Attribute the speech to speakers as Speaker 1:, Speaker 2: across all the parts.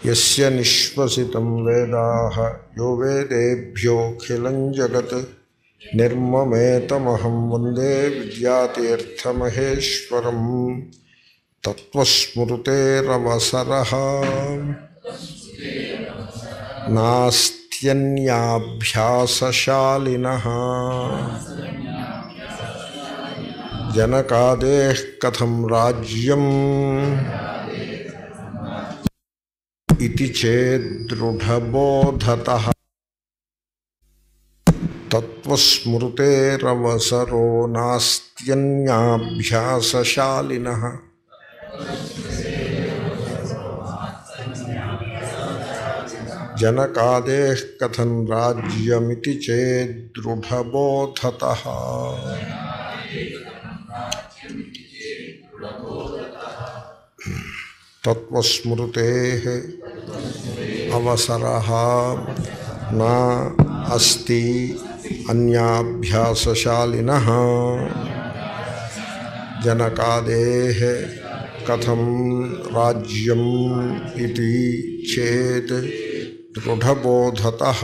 Speaker 1: యస్య నిశ్వసితం వేదాః యో వేదేభ్యోऽఖిలం జగత్ నిర్మమేతమహం వందే విద్యాతీర్థమహేశ్వరం తత్వస్మృతేరవసరः నాస్త్యన్యాభ్యాసశాలినः జనకాదేః కథం రాజ్యం ఇది చేదృఢబోధతః తత్వస్మృతేరవసరో నాస్త్యన్యాభ్యాసశాలినः జనకాదేః కథం రాజ్యమితి చేదృఢబోధతః తత్వస్మృతేః అవసరः నా అస్తి అన్యాభ్యాసశాలినः జనకాదేః కథం రాజ్యం ఇది చేత్ దృఢబోధతః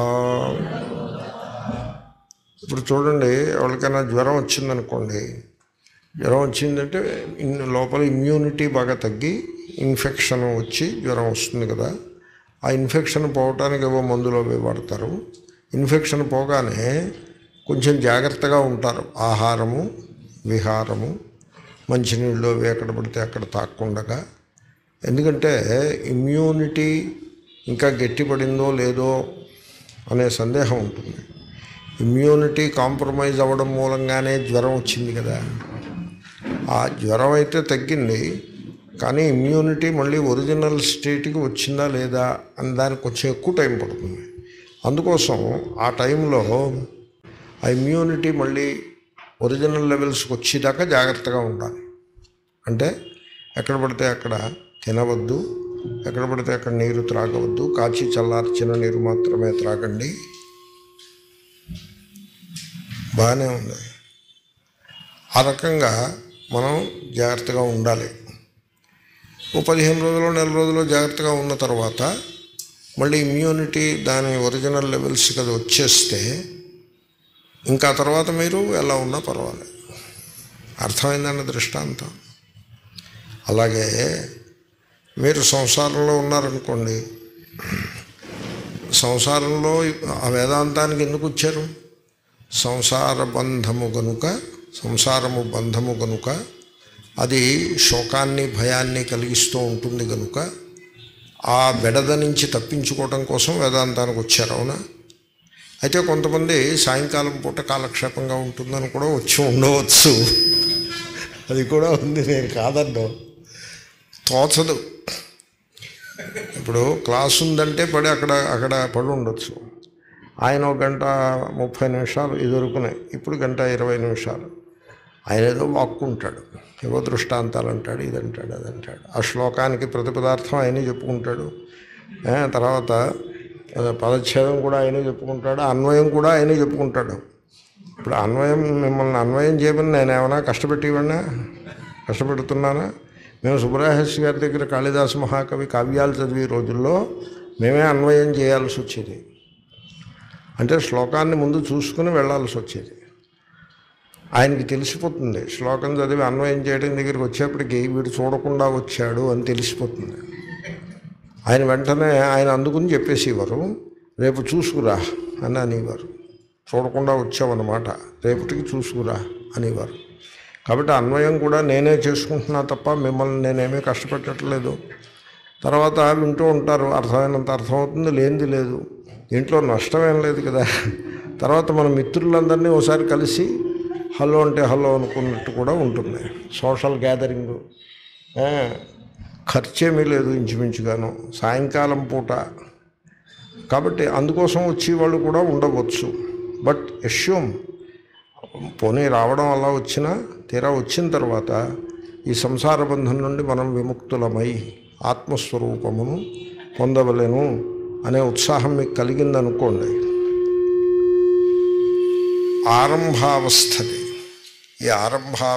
Speaker 1: ఇప్పుడు చూడండి ఎవరికైనా జ్వరం వచ్చిందనుకోండి జ్వరం వచ్చిందంటే ఇన్ లోపల ఇమ్యూనిటీ బాగా తగ్గి ఇన్ఫెక్షన్ వచ్చి జ్వరం వస్తుంది కదా ఆ ఇన్ఫెక్షన్ పోవటానికి ఏవో మందులు అవి వాడతారు ఇన్ఫెక్షన్ పోగానే కొంచెం జాగ్రత్తగా ఉంటారు ఆహారము విహారము మంచినీళ్ళు అవి ఎక్కడ పడితే అక్కడ తాక్కుండగా ఎందుకంటే ఇమ్యూనిటీ ఇంకా గట్టిపడిందో లేదో అనే సందేహం ఉంటుంది ఇమ్యూనిటీ కాంప్రమైజ్ అవ్వడం మూలంగానే జ్వరం వచ్చింది కదా ఆ జ్వరం అయితే తగ్గింది కానీ ఇమ్యూనిటీ మళ్ళీ ఒరిజినల్ స్టేట్కి వచ్చిందా లేదా అని దానికి కొంచెం ఎక్కువ టైం పడుతుంది అందుకోసం ఆ టైంలో ఆ ఇమ్యూనిటీ మళ్ళీ ఒరిజినల్ లెవెల్స్కి వచ్చేదాకా జాగ్రత్తగా ఉండాలి అంటే ఎక్కడ పడితే అక్కడ తినవద్దు ఎక్కడ పడితే అక్కడ నీరు త్రాగవద్దు కాచి చల్లార్చిన నీరు మాత్రమే త్రాగండి బాగానే ఉంది ఆ రకంగా మనం జాగ్రత్తగా ఉండాలి ఓ పదిహేను రోజులు నెల రోజులు జాగ్రత్తగా ఉన్న తర్వాత మళ్ళీ ఇమ్యూనిటీ దాని ఒరిజినల్ లెవెల్స్కి అది వచ్చేస్తే ఇంకా తర్వాత మీరు ఎలా ఉన్నా పర్వాలేదు అర్థమైందన్న దృష్టాంతం అలాగే మీరు సంసారంలో ఉన్నారనుకోండి సంసారంలో ఆ వేదాంతానికి ఎందుకు వచ్చారు సంసార బంధము గనుక సంసారము బంధము గనుక అది శోకాన్ని భయాన్ని కలిగిస్తూ ఉంటుంది కనుక ఆ బెడద నుంచి తప్పించుకోవడం కోసం వేదాంతానికి వచ్చారు అవునా అయితే కొంతమంది సాయంకాలం పూట కాలక్షేపంగా ఉంటుందని కూడా వచ్చి ఉండవచ్చు అది కూడా ఉంది నేను కాదన్నో తోచదు ఇప్పుడు క్లాస్ ఉందంటే పడి అక్కడ అక్కడ పడి ఉండొచ్చు ఆయన ఒక గంట ముప్పై నిమిషాలు ఎదుర్కొన్నాయి ఇప్పుడు గంట ఇరవై నిమిషాలు ఆయన ఏదో వాక్కుంటాడు ఏవో దృష్టాంతాలు అంటాడు ఇది అంటాడు అది అంటాడు ఆ శ్లోకానికి ప్రతి పదార్థం ఆయనే చెప్పుకుంటాడు ఆ, తర్వాత ఆ, పదచ్ఛేదం కూడా ఆయనే చెప్పుకుంటాడు అన్వయం కూడా ఆయనే చెప్పుకుంటాడు ఇప్పుడు అన్వయం మిమ్మల్ని అన్వయం చేయమని నేను ఏమైనా కష్టపెట్టివన్నా కష్టపెడుతున్నానా మేము సుబ్రహ్మణ్య గారి దగ్గర కాళిదాసు మహాకవి కావ్యాలు చదివే రోజుల్లో మేమే అన్వయం చేయాల్సి వచ్చేది అంటే శ్లోకాన్ని ముందు చూసుకుని వెళ్ళాల్సి వచ్చేది ఆయనకి తెలిసిపోతుంది శ్లోకం చదివి అన్వయం చేయడం దగ్గరికి వచ్చేప్పటికి వీడు చూడకుండా వచ్చాడు అని తెలిసిపోతుంది ఆయన వెంటనే ఆయన అందుకుని చెప్పేసేవారు రేపు చూసుకురా అని అనేవారు చూడకుండా వచ్చావన్నమాట రేపటికి చూసుకురా అనేవారు కాబట్టి అన్వయం కూడా నేనే చేసుకుంటున్నా తప్ప మిమ్మల్ని నేనేమీ కష్టపెట్టట్లేదు తర్వాత వింటూ ఉంటారు అర్థమైనంత అర్థమవుతుంది లేనిది లేదు దీంట్లో నష్టమేం లేదు కదా తర్వాత మన మిత్రులందరినీ ఒకసారి కలిసి హలో అంటే హలో అనుకున్నట్టు కూడా ఉంటుంది సోషల్ గ్యాదరింగ్ ఖర్చేమీ లేదు ఇంచుమించుగాను సాయంకాలం పూట కాబట్టి అందుకోసం వచ్చి వాళ్ళు కూడా ఉండవచ్చు బట్ ఎష్యూమ్ పోనీ రావడం అలా వచ్చినా తీరా వచ్చిన తర్వాత ఈ సంసార బంధం నుండి మనం విముక్తులమై ఆత్మస్వరూపమును పొందవలేను అనే ఉత్సాహం మీకు కలిగిందనుకోండి ఆరంభావస్థది ఈ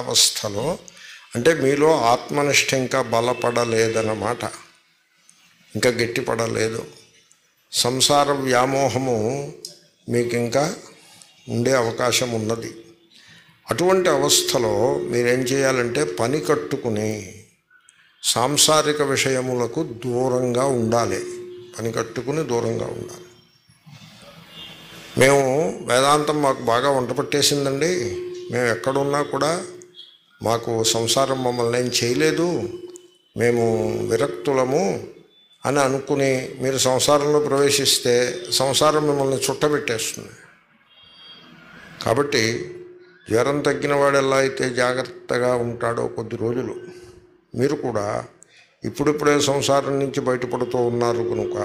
Speaker 1: ఆరంభావస్థలో అంటే మీలో ఆత్మనిష్ట ఇంకా బలపడలేదన్నమాట ఇంకా గట్టిపడలేదు సంసార వ్యామోహము మీకు ఇంకా ఉండే అవకాశం ఉన్నది అటువంటి అవస్థలో మీరేం చేయాలంటే పని కట్టుకుని సాంసారిక విషయములకు దూరంగా ఉండాలి పని కట్టుకుని దూరంగా ఉండాలి మేము వేదాంతం మాకు బాగా వంట పట్టేసిందండి మేము ఎక్కడున్నా కూడా మాకు సంసారం మమ్మల్ని ఏం చేయలేదు మేము విరక్తులము అని అనుకుని మీరు సంసారంలో ప్రవేశిస్తే సంసారం మిమ్మల్ని చుట్టబెట్టేస్తుంది కాబట్టి జ్వరం తగ్గిన వాడు ఎలా అయితే జాగ్రత్తగా ఉంటాడో కొద్ది రోజులు మీరు కూడా ఇప్పుడిప్పుడే సంసారం నుంచి బయటపడుతూ ఉన్నారు కనుక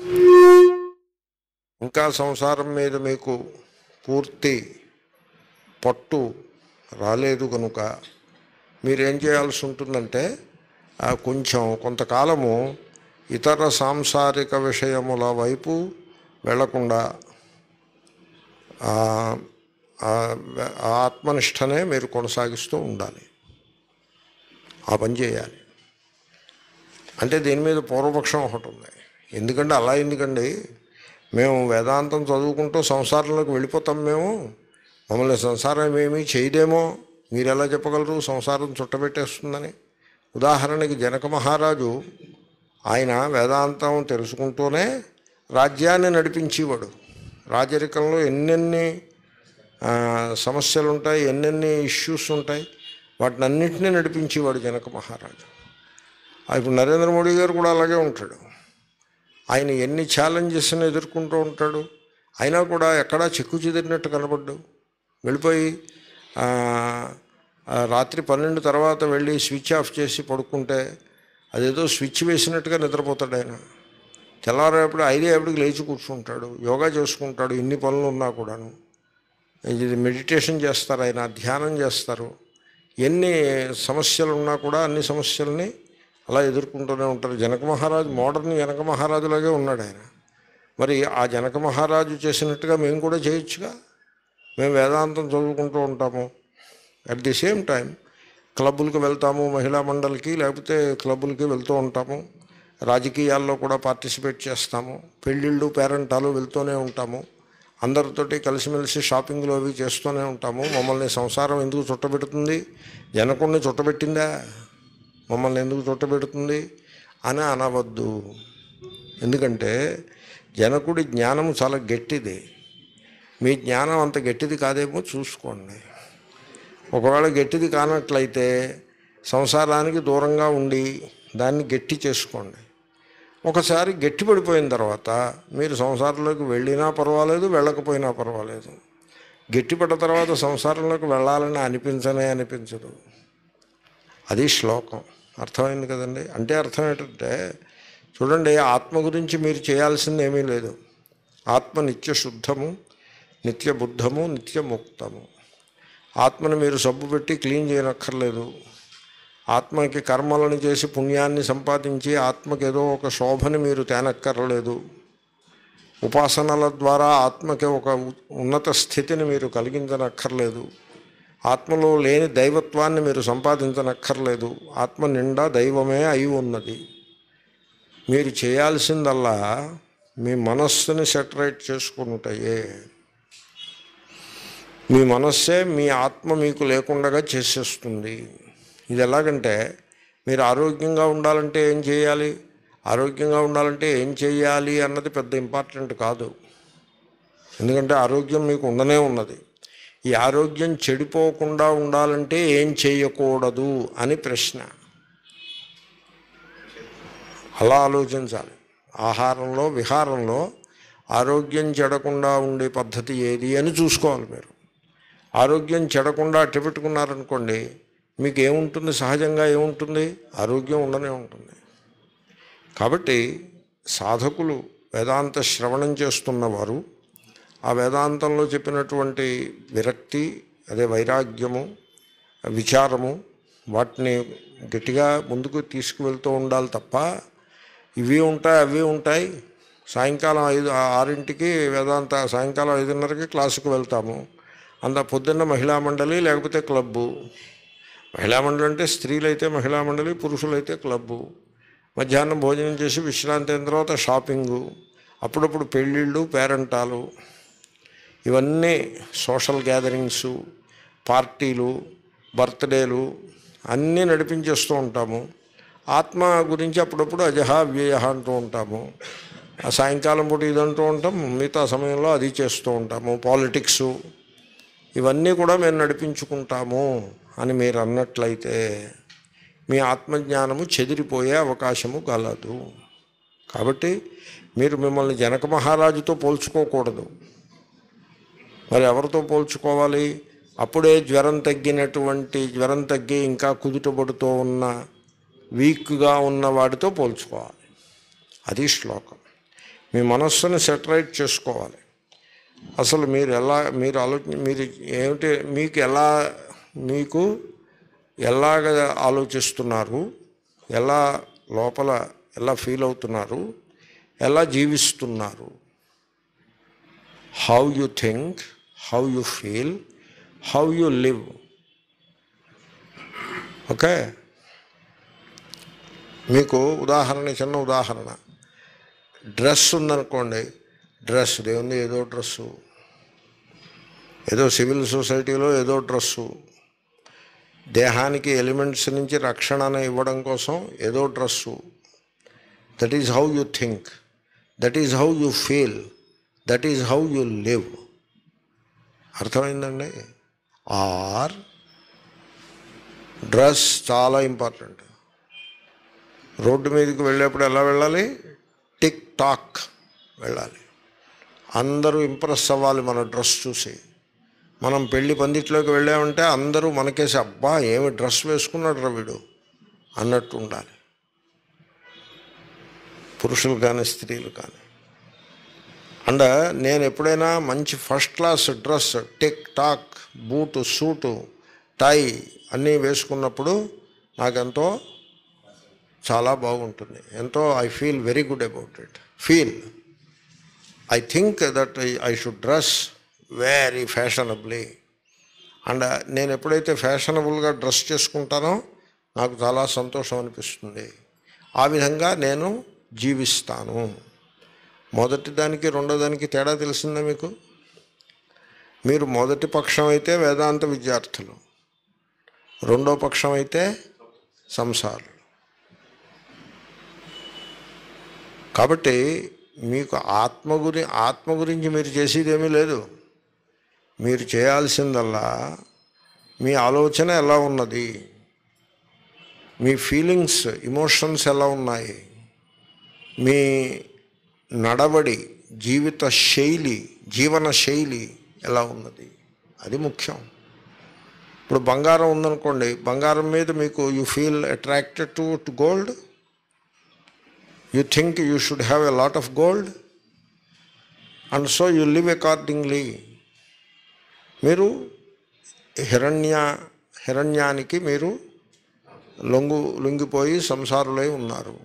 Speaker 1: ఇంకా సంసారం మీద మీకు పూర్తి పట్టు రాలేదు కనుక మీరేం చేయాల్సి ఉంటుందంటే ఆ కొంచెం కొంతకాలము ఇతర సాంసారిక విషయముల వైపు వెళ్లకుండా ఆ ఆ ఆత్మనిష్టనే మీరు కొనసాగిస్తూ ఉండాలి ఆ పని చేయాలి అంటే దీని మీద పూర్వపక్షం ఒకటి ఉంది ఎందుకంటే అలా ఎందుకండి మేము వేదాంతం చదువుకుంటూ సంసారంలోకి వెళ్ళిపోతాం మేము మమ్మల్ని సంసారం ఏమీ చేయదేమో మీరు ఎలా చెప్పగలరు సంసారం చుట్టబెట్టేస్తుందని ఉదాహరణకి జనక మహారాజు ఆయన వేదాంతం తెలుసుకుంటూనే రాజ్యాన్ని నడిపించేవాడు రాజరికంలో ఎన్నెన్ని ఆ, సమస్యలు ఉంటాయి ఎన్నెన్ని ఇష్యూస్ ఉంటాయి వాటిని అన్నింటినీ నడిపించేవాడు జనక మహారాజు ఆ, ఇప్పుడు నరేంద్ర మోడీ గారు కూడా అలాగే ఉంటాడు ఆయన ఎన్ని ఛాలెంజెస్ని ఎదుర్కొంటూ ఉంటాడు అయినా కూడా ఎక్కడా చెక్కు చెదిరినట్టు కనబడ్డు వెళ్ళిపోయి ఆ, ఆ, రాత్రి పన్నెండు తర్వాత వెళ్ళి స్విచ్ ఆఫ్ చేసి పడుకుంటే అదేదో స్విచ్ వేసినట్టుగా నిద్రపోతాడు ఆయన తెల్లవారేపటి ఐదేపటికి లేచి కూర్చుంటాడు యోగా చేసుకుంటాడు ఇన్ని పనులు ఉన్నా కూడాను ఇది మెడిటేషన్ చేస్తారు ఆయన ధ్యానం చేస్తారు ఎన్ని సమస్యలు ఉన్నా కూడా అన్ని సమస్యల్ని అలా ఎదుర్కొంటూనే ఉంటారు జనక మహారాజు మోడర్న్ జనక మహారాజులాగే ఉన్నాడు ఆయన మరి ఆ జనక మహారాజు చేసినట్టుగా మేము కూడా చేయొచ్చుగా మేము వేదాంతం చదువుకుంటూ ఉంటాము అట్ ది సేమ్ టైం క్లబ్బులకు వెళ్తాము మహిళా మండలికి లేకపోతే క్లబ్బులకి వెళ్తూ ఉంటాము రాజకీయాల్లో కూడా పార్టిసిపేట్ చేస్తాము పెళ్ళిళ్ళు పేరెంటాలు వెళ్తూనే ఉంటాము అందరితోటి కలిసిమెలిసి షాపింగ్లు అవి చేస్తూనే ఉంటాము మమ్మల్ని సంసారం ఎందుకు చుట్టబెడుతుంది జనకుడిని చుట్టబెట్టిందా మమ్మల్ని ఎందుకు చుట్టబెడుతుంది అని అనవద్దు ఎందుకంటే జనకుడి జ్ఞానం చాలా గట్టిది మీ జ్ఞానం అంత గట్టిది కాదేమో చూసుకోండి ఒకవేళ గట్టిది కానట్లయితే సంసారానికి దూరంగా ఉండి దాన్ని గట్టి చేసుకోండి ఒకసారి గట్టి పడిపోయిన తర్వాత మీరు సంసారంలోకి వెళ్ళినా పర్వాలేదు వెళ్ళకపోయినా పర్వాలేదు గట్టిపడ్డ తర్వాత సంసారంలోకి వెళ్ళాలని అనిపించనే అనిపించదు అది శ్లోకం అర్థమైంది కదండి అంటే అర్థం ఏంటంటే చూడండి ఆత్మ గురించి మీరు చేయాల్సింది ఏమీ లేదు ఆత్మ నిత్య శుద్ధము నిత్య బుద్ధము నిత్య ముక్తము ఆత్మను మీరు సబ్బు పెట్టి క్లీన్ చేయనక్కర్లేదు ఆత్మకి కర్మలను చేసి పుణ్యాన్ని సంపాదించి ఆత్మకి ఏదో ఒక శోభని మీరు తేనక్కర్లేదు ఉపాసనల ద్వారా ఆత్మకి ఒక ఉన్నత స్థితిని మీరు కలిగించనక్కర్లేదు ఆత్మలో లేని దైవత్వాన్ని మీరు సంపాదించనక్కర్లేదు ఆత్మ నిండా దైవమే అయి ఉన్నది మీరు చేయాల్సిందల్లా మీ మనస్సుని సెటరేట్ చేసుకుంటాయే మీ మనస్సే మీ ఆత్మ మీకు లేకుండా చేసేస్తుంది ఇది ఎలాగంటే మీరు ఆరోగ్యంగా ఉండాలంటే ఏం చేయాలి ఆరోగ్యంగా ఉండాలంటే ఏం చేయాలి అన్నది పెద్ద ఇంపార్టెంట్ కాదు ఎందుకంటే ఆరోగ్యం మీకు ఉండనే ఉన్నది ఈ ఆరోగ్యం చెడిపోకుండా ఉండాలంటే ఏం చేయకూడదు అని ప్రశ్న అలా ఆలోచించాలి ఆహారంలో విహారంలో ఆరోగ్యం చెడకుండా ఉండే పద్ధతి ఏది అని చూసుకోవాలి మీరు ఆరోగ్యం చెడకుండా అట్టు పెట్టుకున్నారనుకోండి మీకు ఏముంటుంది సహజంగా ఏముంటుంది ఆరోగ్యం ఉండనే ఉంటుంది కాబట్టి సాధకులు వేదాంత శ్రవణం చేస్తున్నవారు ఆ వేదాంతంలో చెప్పినటువంటి విరక్తి అదే వైరాగ్యము విచారము వాటిని గట్టిగా ముందుకు తీసుకువెళ్తూ ఉండాలి తప్ప ఇవి ఉంటాయి అవి ఉంటాయి సాయంకాలం ఐదు ఆరింటికి వేదాంత సాయంకాలం ఐదున్నరకి క్లాసుకు వెళ్తాము అంత పొద్దున్న మహిళా మండలి లేకపోతే క్లబ్బు మహిళా మండలి అంటే స్త్రీలైతే మహిళా మండలి పురుషులైతే క్లబ్బు మధ్యాహ్నం భోజనం చేసి విశ్రాంతి అయిన తర్వాత షాపింగు అప్పుడప్పుడు పెళ్ళిళ్ళు పేరంటాలు ఇవన్నీ సోషల్ గ్యాదరింగ్స్ పార్టీలు బర్త్డేలు అన్నీ నడిపించేస్తూ ఉంటాము ఆత్మ గురించి అప్పుడప్పుడు అజహ వ్యయ అంటూ ఉంటాము ఆ సాయంకాలం పూట ఇదంటూ ఉంటాం మిగతా సమయంలో అది చేస్తూ ఉంటాము పాలిటిక్స్ ఇవన్నీ కూడా మేము నడిపించుకుంటాము అని మీరు అన్నట్లయితే మీ ఆత్మజ్ఞానము చెదిరిపోయే అవకాశము గలదు కాబట్టి మీరు మిమ్మల్ని జనక మహారాజుతో పోల్చుకోకూడదు మరి ఎవరితో పోల్చుకోవాలి అప్పుడే జ్వరం తగ్గినటువంటి జ్వరం తగ్గి ఇంకా కుదుటపడుతూ ఉన్న వీక్గా ఉన్న వాడితో పోల్చుకోవాలి అది శ్లోకం మీ మనస్సుని సెటరైట్ చేసుకోవాలి అసలు మీరు ఎలా మీరు ఆలోచన మీరు ఏమిటి మీకు ఎలా మీకు ఎలాగ ఆలోచిస్తున్నారు ఎలా లోపల ఎలా ఫీల్ అవుతున్నారు ఎలా జీవిస్తున్నారు how you think how you feel how you live okay మీకు ఉదాహరణ చిన్న ఉదాహరణ డ్రెస్ ఉందనుకోండి డ్రెస్ దేవుంది ఏదో డ్రెస్సు ఏదో సివిల్ సొసైటీలో ఏదో డ్రెస్సు దేహానికి ఎలిమెంట్స్ నుంచి రక్షణను ఇవ్వడం కోసం ఏదో dress that is how you think that is how you feel that is how you live అర్థమైందండి ఆర్ డ్రెస్ చాలా ఇంపార్టెంట్ రోడ్డు మీదకి వెళ్ళేప్పుడు ఎలా వెళ్ళాలి టిక్ టాక్ వెళ్ళాలి అందరూ ఇంప్రెస్ అవ్వాలి మన డ్రెస్ చూసి మనం పెళ్లి పందిట్లోకి వెళ్ళామంటే అందరూ మనకేసి అబ్బా ఏమి డ్రెస్ వేసుకున్నాడు రా వీడు అన్నట్టు ఉండాలి పురుషులు కానీ స్త్రీలు కానీ అండ్ నేను ఎప్పుడైనా మంచి first class dress tick tock boot suit tie అన్నీ వేసుకున్నప్పుడు నాకెంతో చాలా బాగుంటుంది ఎంతో I feel very good about it feel I think that I should dress very fashionably and నేను ఎప్పుడైతే ఫ్యాషనబుల్గా డ్రెస్ చేసుకుంటానో నాకు చాలా సంతోషం అనిపిస్తుంది ఆ విధంగా నేను జీవిస్తాను మొదటి దానికి రెండో దానికి తేడా తెలిసిందా మీకు మీరు మొదటి పక్షం అయితే వేదాంత విద్యార్థులు రెండో పక్షం అయితే సంసారులు కాబట్టి మీకు ఆత్మ గురి ఆత్మ గురించి మీరు చేసేదేమీ లేదు మీరు చేయాల్సిందల్లా మీ ఆలోచన ఎలా ఉన్నది మీ ఫీలింగ్స్ ఇమోషన్స్ ఎలా ఉన్నాయి మీ నడవడి జీవిత శైలి జీవన శైలి ఎలా ఉన్నది అది ముఖ్యం ఇప్పుడు బంగారం ఉందనుకోండి బంగారం మీద మీకు you feel attracted to to gold you think you should have a lot of gold and so you live accordingly మీరు హిరణ్య హిరణ్యానికి మీరు లొంగు లొంగిపోయి సంసారులై ఉన్నారు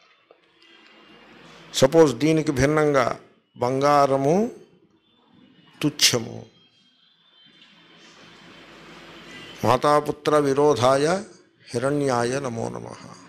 Speaker 1: సపోజ్ దీనికి భిన్నంగా బంగారము తుచ్చము మాతాపుత్ర విరోధాయ హిరణ్యాయ నమో నమ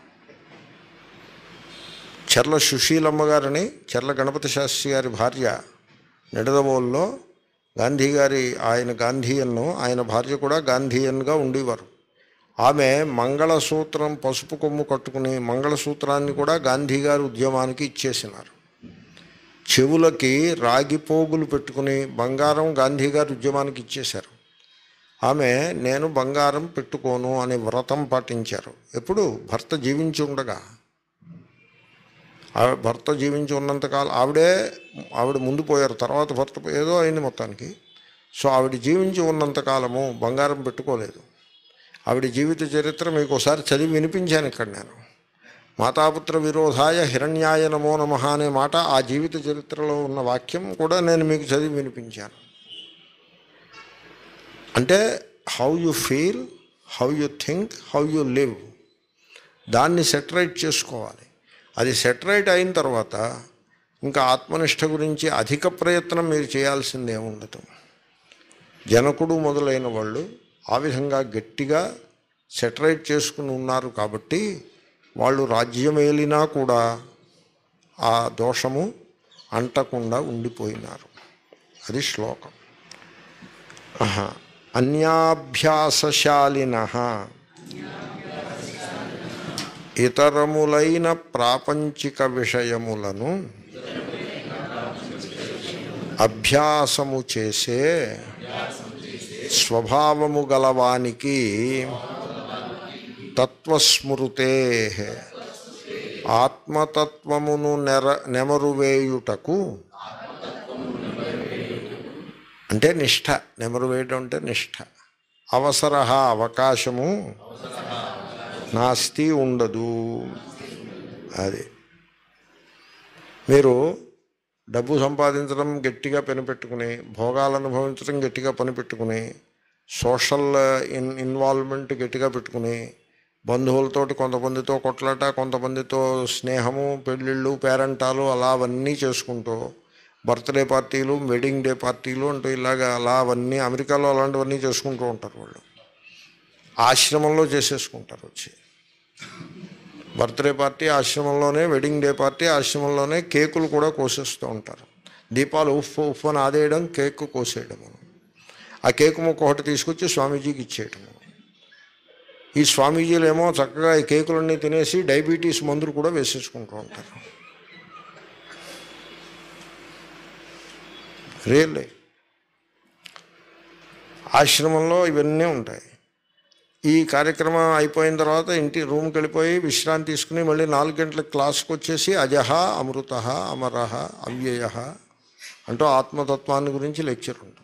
Speaker 1: చెర్ల సుశీలమ్మ గారిని చెర్ల గణపతి శాస్త్రి గారి భార్య నిడదవోల్లో గాంధీ గారి ఆయన గాంధీయన్ను ఆయన భార్య కూడా గాంధీయన్గా ఉండేవారు ఆమె మంగళసూత్రం పసుపు కొమ్ము కట్టుకుని మంగళసూత్రాన్ని కూడా గాంధీ గారి ఉద్యమానికి ఇచ్చేసినారు చెవులకి రాగి పోగులు పెట్టుకుని బంగారం గాంధీ గారి ఉద్యమానికి ఇచ్చేశారు ఆమె నేను బంగారం పెట్టుకోను అనే వ్రతం పాటించారు ఎప్పుడు భర్త జీవించి ఉండగా ఆవిడ భర్త జీవించి ఉన్నంతకాలం ఆవిడే ఆవిడ ముందు పోయారు తర్వాత భర్త పో- ఏదో అయింది మొత్తానికి సో ఆవిడ జీవించి ఉన్నంతకాలము బంగారం పెట్టుకోలేదు ఆవిడ జీవిత చరిత్ర మీకు ఒకసారి చదివి వినిపించాను ఇక్కడ నేను మాతాపుత్ర విరోధాయ హిరణ్యాయ నమో నమ అనే మాట ఆ జీవిత చరిత్రలో ఉన్న వాక్యం కూడా నేను మీకు చదివి వినిపించాను అంటే how you feel how you think how you live దాన్ని సెటరైట్ చేసుకోవాలి అది సెటరైట్ అయిన తర్వాత ఇంకా ఆత్మనిష్ట గురించి అధిక ప్రయత్నం మీరు చేయాల్సిందే ఉండదు జనకుడు మొదలైన వాళ్ళు ఆ విధంగా గట్టిగా సెటరైట్ చేసుకుని ఉన్నారు కాబట్టి వాళ్ళు రాజ్యం ఏలినా కూడా ఆ దోషము అంటకుండా ఉండిపోయినారు అది శ్లోకం ఆహా. అన్యాభ్యాసశాలిన ఇతరములైన ప్రాపంచిక విషయములను అభ్యాసము చేసే స్వభావము గలవానికి తత్వస్మృతే ఆత్మతత్వమును నెర నెమరువేయుటకు అంటే నిష్ఠ నెమరు వేయడం అంటే నిష్ఠ అవసర అవకాశము నాస్తి ఉండదు అది మీరు డబ్బు సంపాదించడం గట్టిగా పనిపెట్టుకుని భోగాలు అనుభవించడం గట్టిగా పనిపెట్టుకుని సోషల్ ఇన్ ఇన్వాల్వ్మెంట్ గట్టిగా పెట్టుకుని బంధువులతోటి కొంతమందితో కొట్లాట కొంతమందితో స్నేహము పెళ్ళిళ్ళు పేరంటాలు అలా అవన్నీ చేసుకుంటూ బర్త్డే పార్టీలు వెడ్డింగ్ డే పార్టీలు అంటూ ఇలాగా అలా అవన్నీ అమెరికాలో అలాంటివన్నీ చేసుకుంటూ ఉంటారు వాళ్ళు ఆశ్రమంలో చేసేసుకుంటారు వచ్చి బర్త్డే పార్టీ ఆశ్రమంలోనే వెడ్డింగ్ డే పార్టీ ఆశ్రమంలోనే కేకులు కూడా కోసేస్తూ ఉంటారు దీపాలు ఉఫ్ ఉఫ్ అని ఆదేయడం కేక్ కోసేయడము ఆ కేకు ముక్క ఒకటి తీసుకొచ్చి స్వామీజీకి ఇచ్చేయటము ఈ స్వామీజీలేమో చక్కగా ఈ కేకులన్నీ తినేసి డయాబెటీస్ మందులు కూడా వేసేసుకుంటూ ఉంటారు రియల్లీ ఆశ్రమంలో ఇవన్నీ ఉంటాయి ఈ కార్యక్రమం అయిపోయిన తర్వాత ఇంటి రూమ్కి వెళ్ళిపోయి విశ్రాంతి తీసుకుని మళ్ళీ నాలుగు గంటల క్లాస్కి వచ్చేసి అజహ అమృత అమరహ అవ్యయ అంటూ ఆత్మతత్వాన్ని గురించి లెక్చర్ ఉంటుంది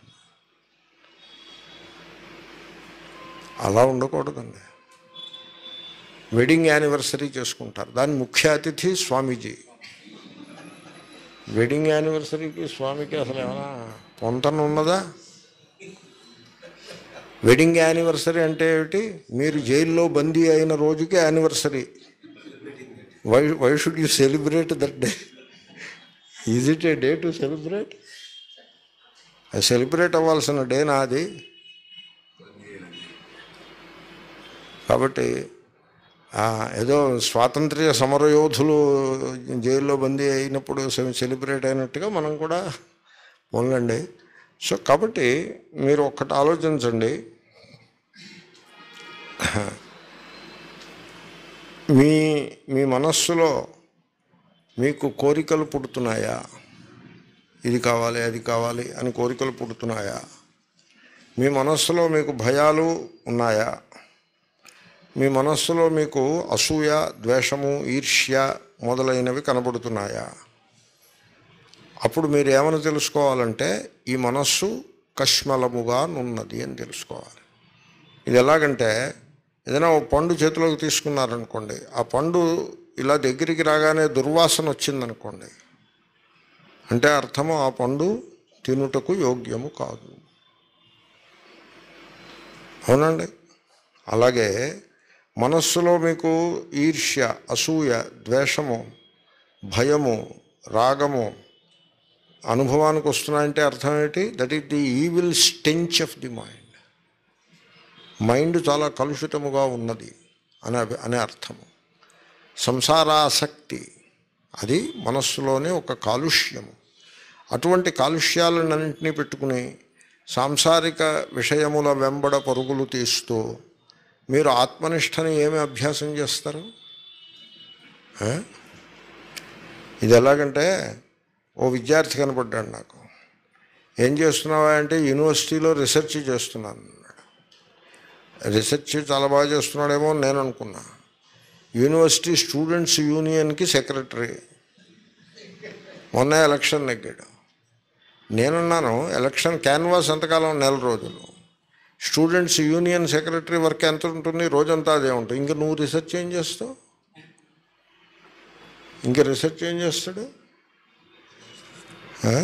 Speaker 1: అలా ఉండకూడదండి వెడ్డింగ్ యానివర్సరీ చేసుకుంటారు దాని ముఖ్య అతిథి స్వామీజీ వెడ్డింగ్ యానివర్సరీకి స్వామికి అసలు ఏమైనా పొంతన ఉన్నదా వెడ్డింగ్ యానివర్సరీ అంటే ఏమిటి మీరు జైల్లో బందీ అయిన రోజుకి anniversary why why should you celebrate that day is it a day to celebrate celebrate అవ్వాల్సిన డే నాది కాబట్టి ఆ, ఏదో స్వాతంత్ర్య సమరయోధులు జైల్లో బందీ అయినప్పుడు సె- సెలబ్రేట్ అయినట్టుగా మనం కూడా పోన్లండి సో కాబట్టి మీరు ఒక్కటి ఆలోచించండి మీ మీ మనస్సులో మీకు కోరికలు పుడుతున్నాయా ఇది కావాలి అది కావాలి అని కోరికలు పుడుతున్నాయా మీ మనస్సులో మీకు భయాలు ఉన్నాయా మీ మనస్సులో మీకు అసూయ ద్వేషము ఈర్ష్య మొదలైనవి కనబడుతున్నాయా అప్పుడు మీరు ఏమని తెలుసుకోవాలంటే ఈ మనస్సు కష్మలముగా నున్నది అని తెలుసుకోవాలి ఇది ఎలాగంటే ఏదైనా ఒక పండు చేతిలోకి తీసుకున్నారనుకోండి ఆ పండు ఇలా దగ్గరికి రాగానే దుర్వాసన వచ్చిందనుకోండి అంటే అర్థము ఆ పండు తినుటకు యోగ్యము కాదు అవునండి అలాగే మనస్సులో మీకు ఈర్ష్య అసూయ ద్వేషము భయము రాగము అనుభవానికి వస్తున్నాయంటే అర్థం ఏంటి that is the evil stench of the mind mind చాలా కలుషితముగా ఉన్నది అనే అనే అర్థము సంసారాసక్తి అది మనస్సులోనే ఒక కాలుష్యము అటువంటి కాలుష్యాలన్నింటినీ పెట్టుకుని సాంసారిక విషయముల వెంబడ పరుగులు తీస్తూ మీరు ఆత్మనిష్టని ఏమి అభ్యాసం చేస్తారు ఆ? ఇది ఎలాగంటే ఓ విద్యార్థి కనపడ్డాడు నాకు ఏం చేస్తున్నావా అంటే యూనివర్సిటీలో రీసెర్చ్ చేస్తున్నాను అన్నాడు రీసెర్చ్ చాలా బాగా చేస్తున్నాడేమో అని నేను అనుకున్నా యూనివర్సిటీ స్టూడెంట్స్ యూనియన్కి సెక్రటరీ మొన్న ఎలక్షన్ నెగ్గాడు నేనున్నాను ఎలక్షన్ క్యాన్వాస్ ఎంతకాలం నెల రోజులు స్టూడెంట్స్ యూనియన్ సెక్రటరీ వర్క్ ఎంత ఉంటుంది రోజంతా అదే ఉంటుంది ఇంకా నువ్వు రీసెర్చ్ ఏం చేస్తావు ఇంకా రీసెర్చ్ ఏం చేస్తాడు ఆ?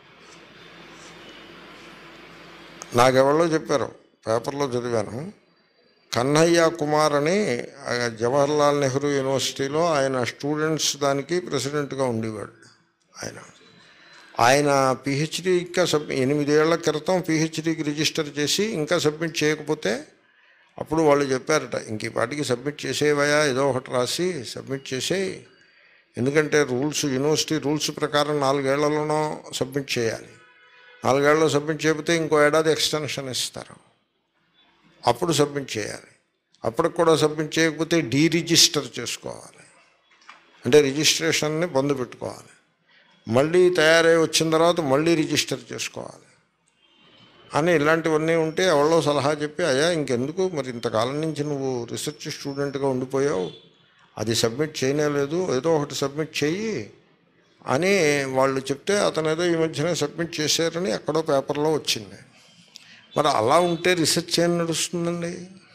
Speaker 1: నాకెవరో చెప్పారు పేపర్లో చదివాను కన్నయ్య కుమార్ అని ఆ జవహర్లాల్ నెహ్రూ యూనివర్సిటీలో ఆయన స్టూడెంట్స్ దానికి ప్రెసిడెంట్గా ఉండేవాడు ఆయన ఆయన పిహెచ్డి ఇంకా సబ్ ఎనిమిదేళ్ల క్రితం పిహెచ్డికి రిజిస్టర్ చేసి ఇంకా సబ్మిట్ చేయకపోతే అప్పుడు వాళ్ళు చెప్పారట ఇంక ఈ పాటికి సబ్మిట్ చేసేవయా ఏదో ఒకటి రాసి సబ్మిట్ చేసేయి ఎందుకంటే రూల్స్ యూనివర్సిటీ రూల్స్ ప్రకారం నాలుగేళ్లలోనో సబ్మిట్ చేయాలి నాలుగేళ్లలో సబ్మిట్ చేయకపోతే ఇంకో ఏడాది ఎక్స్టెన్షన్ ఇస్తారు అప్పుడు సబ్మిట్ చేయాలి అప్పటికి కూడా సబ్మిట్ చేయకపోతే డీ రిజిస్టర్ చేసుకోవాలి అంటే రిజిస్ట్రేషన్ని బంద్ పెట్టుకోవాలి మళ్ళీ తయారై వచ్చిన తర్వాత మళ్ళీ రిజిస్టర్ చేసుకోవాలి అని ఇలాంటివన్నీ ఉంటే ఎవరో సలహా చెప్పి అయ్యా ఇంకెందుకు మరి ఇంతకాలం నుంచి నువ్వు రీసెర్చ్ స్టూడెంట్గా ఉండిపోయావు అది సబ్మిట్ చేయలేదు ఏదో ఒకటి సబ్మిట్ చెయ్యి అని వాళ్ళు చెప్తే అతను ఏదో ఈ మధ్యనే సబ్మిట్ చేశారని ఎక్కడో పేపర్లో వచ్చింది మరి అలా ఉంటే రీసెర్చ్ ఏం నడుస్తుందండి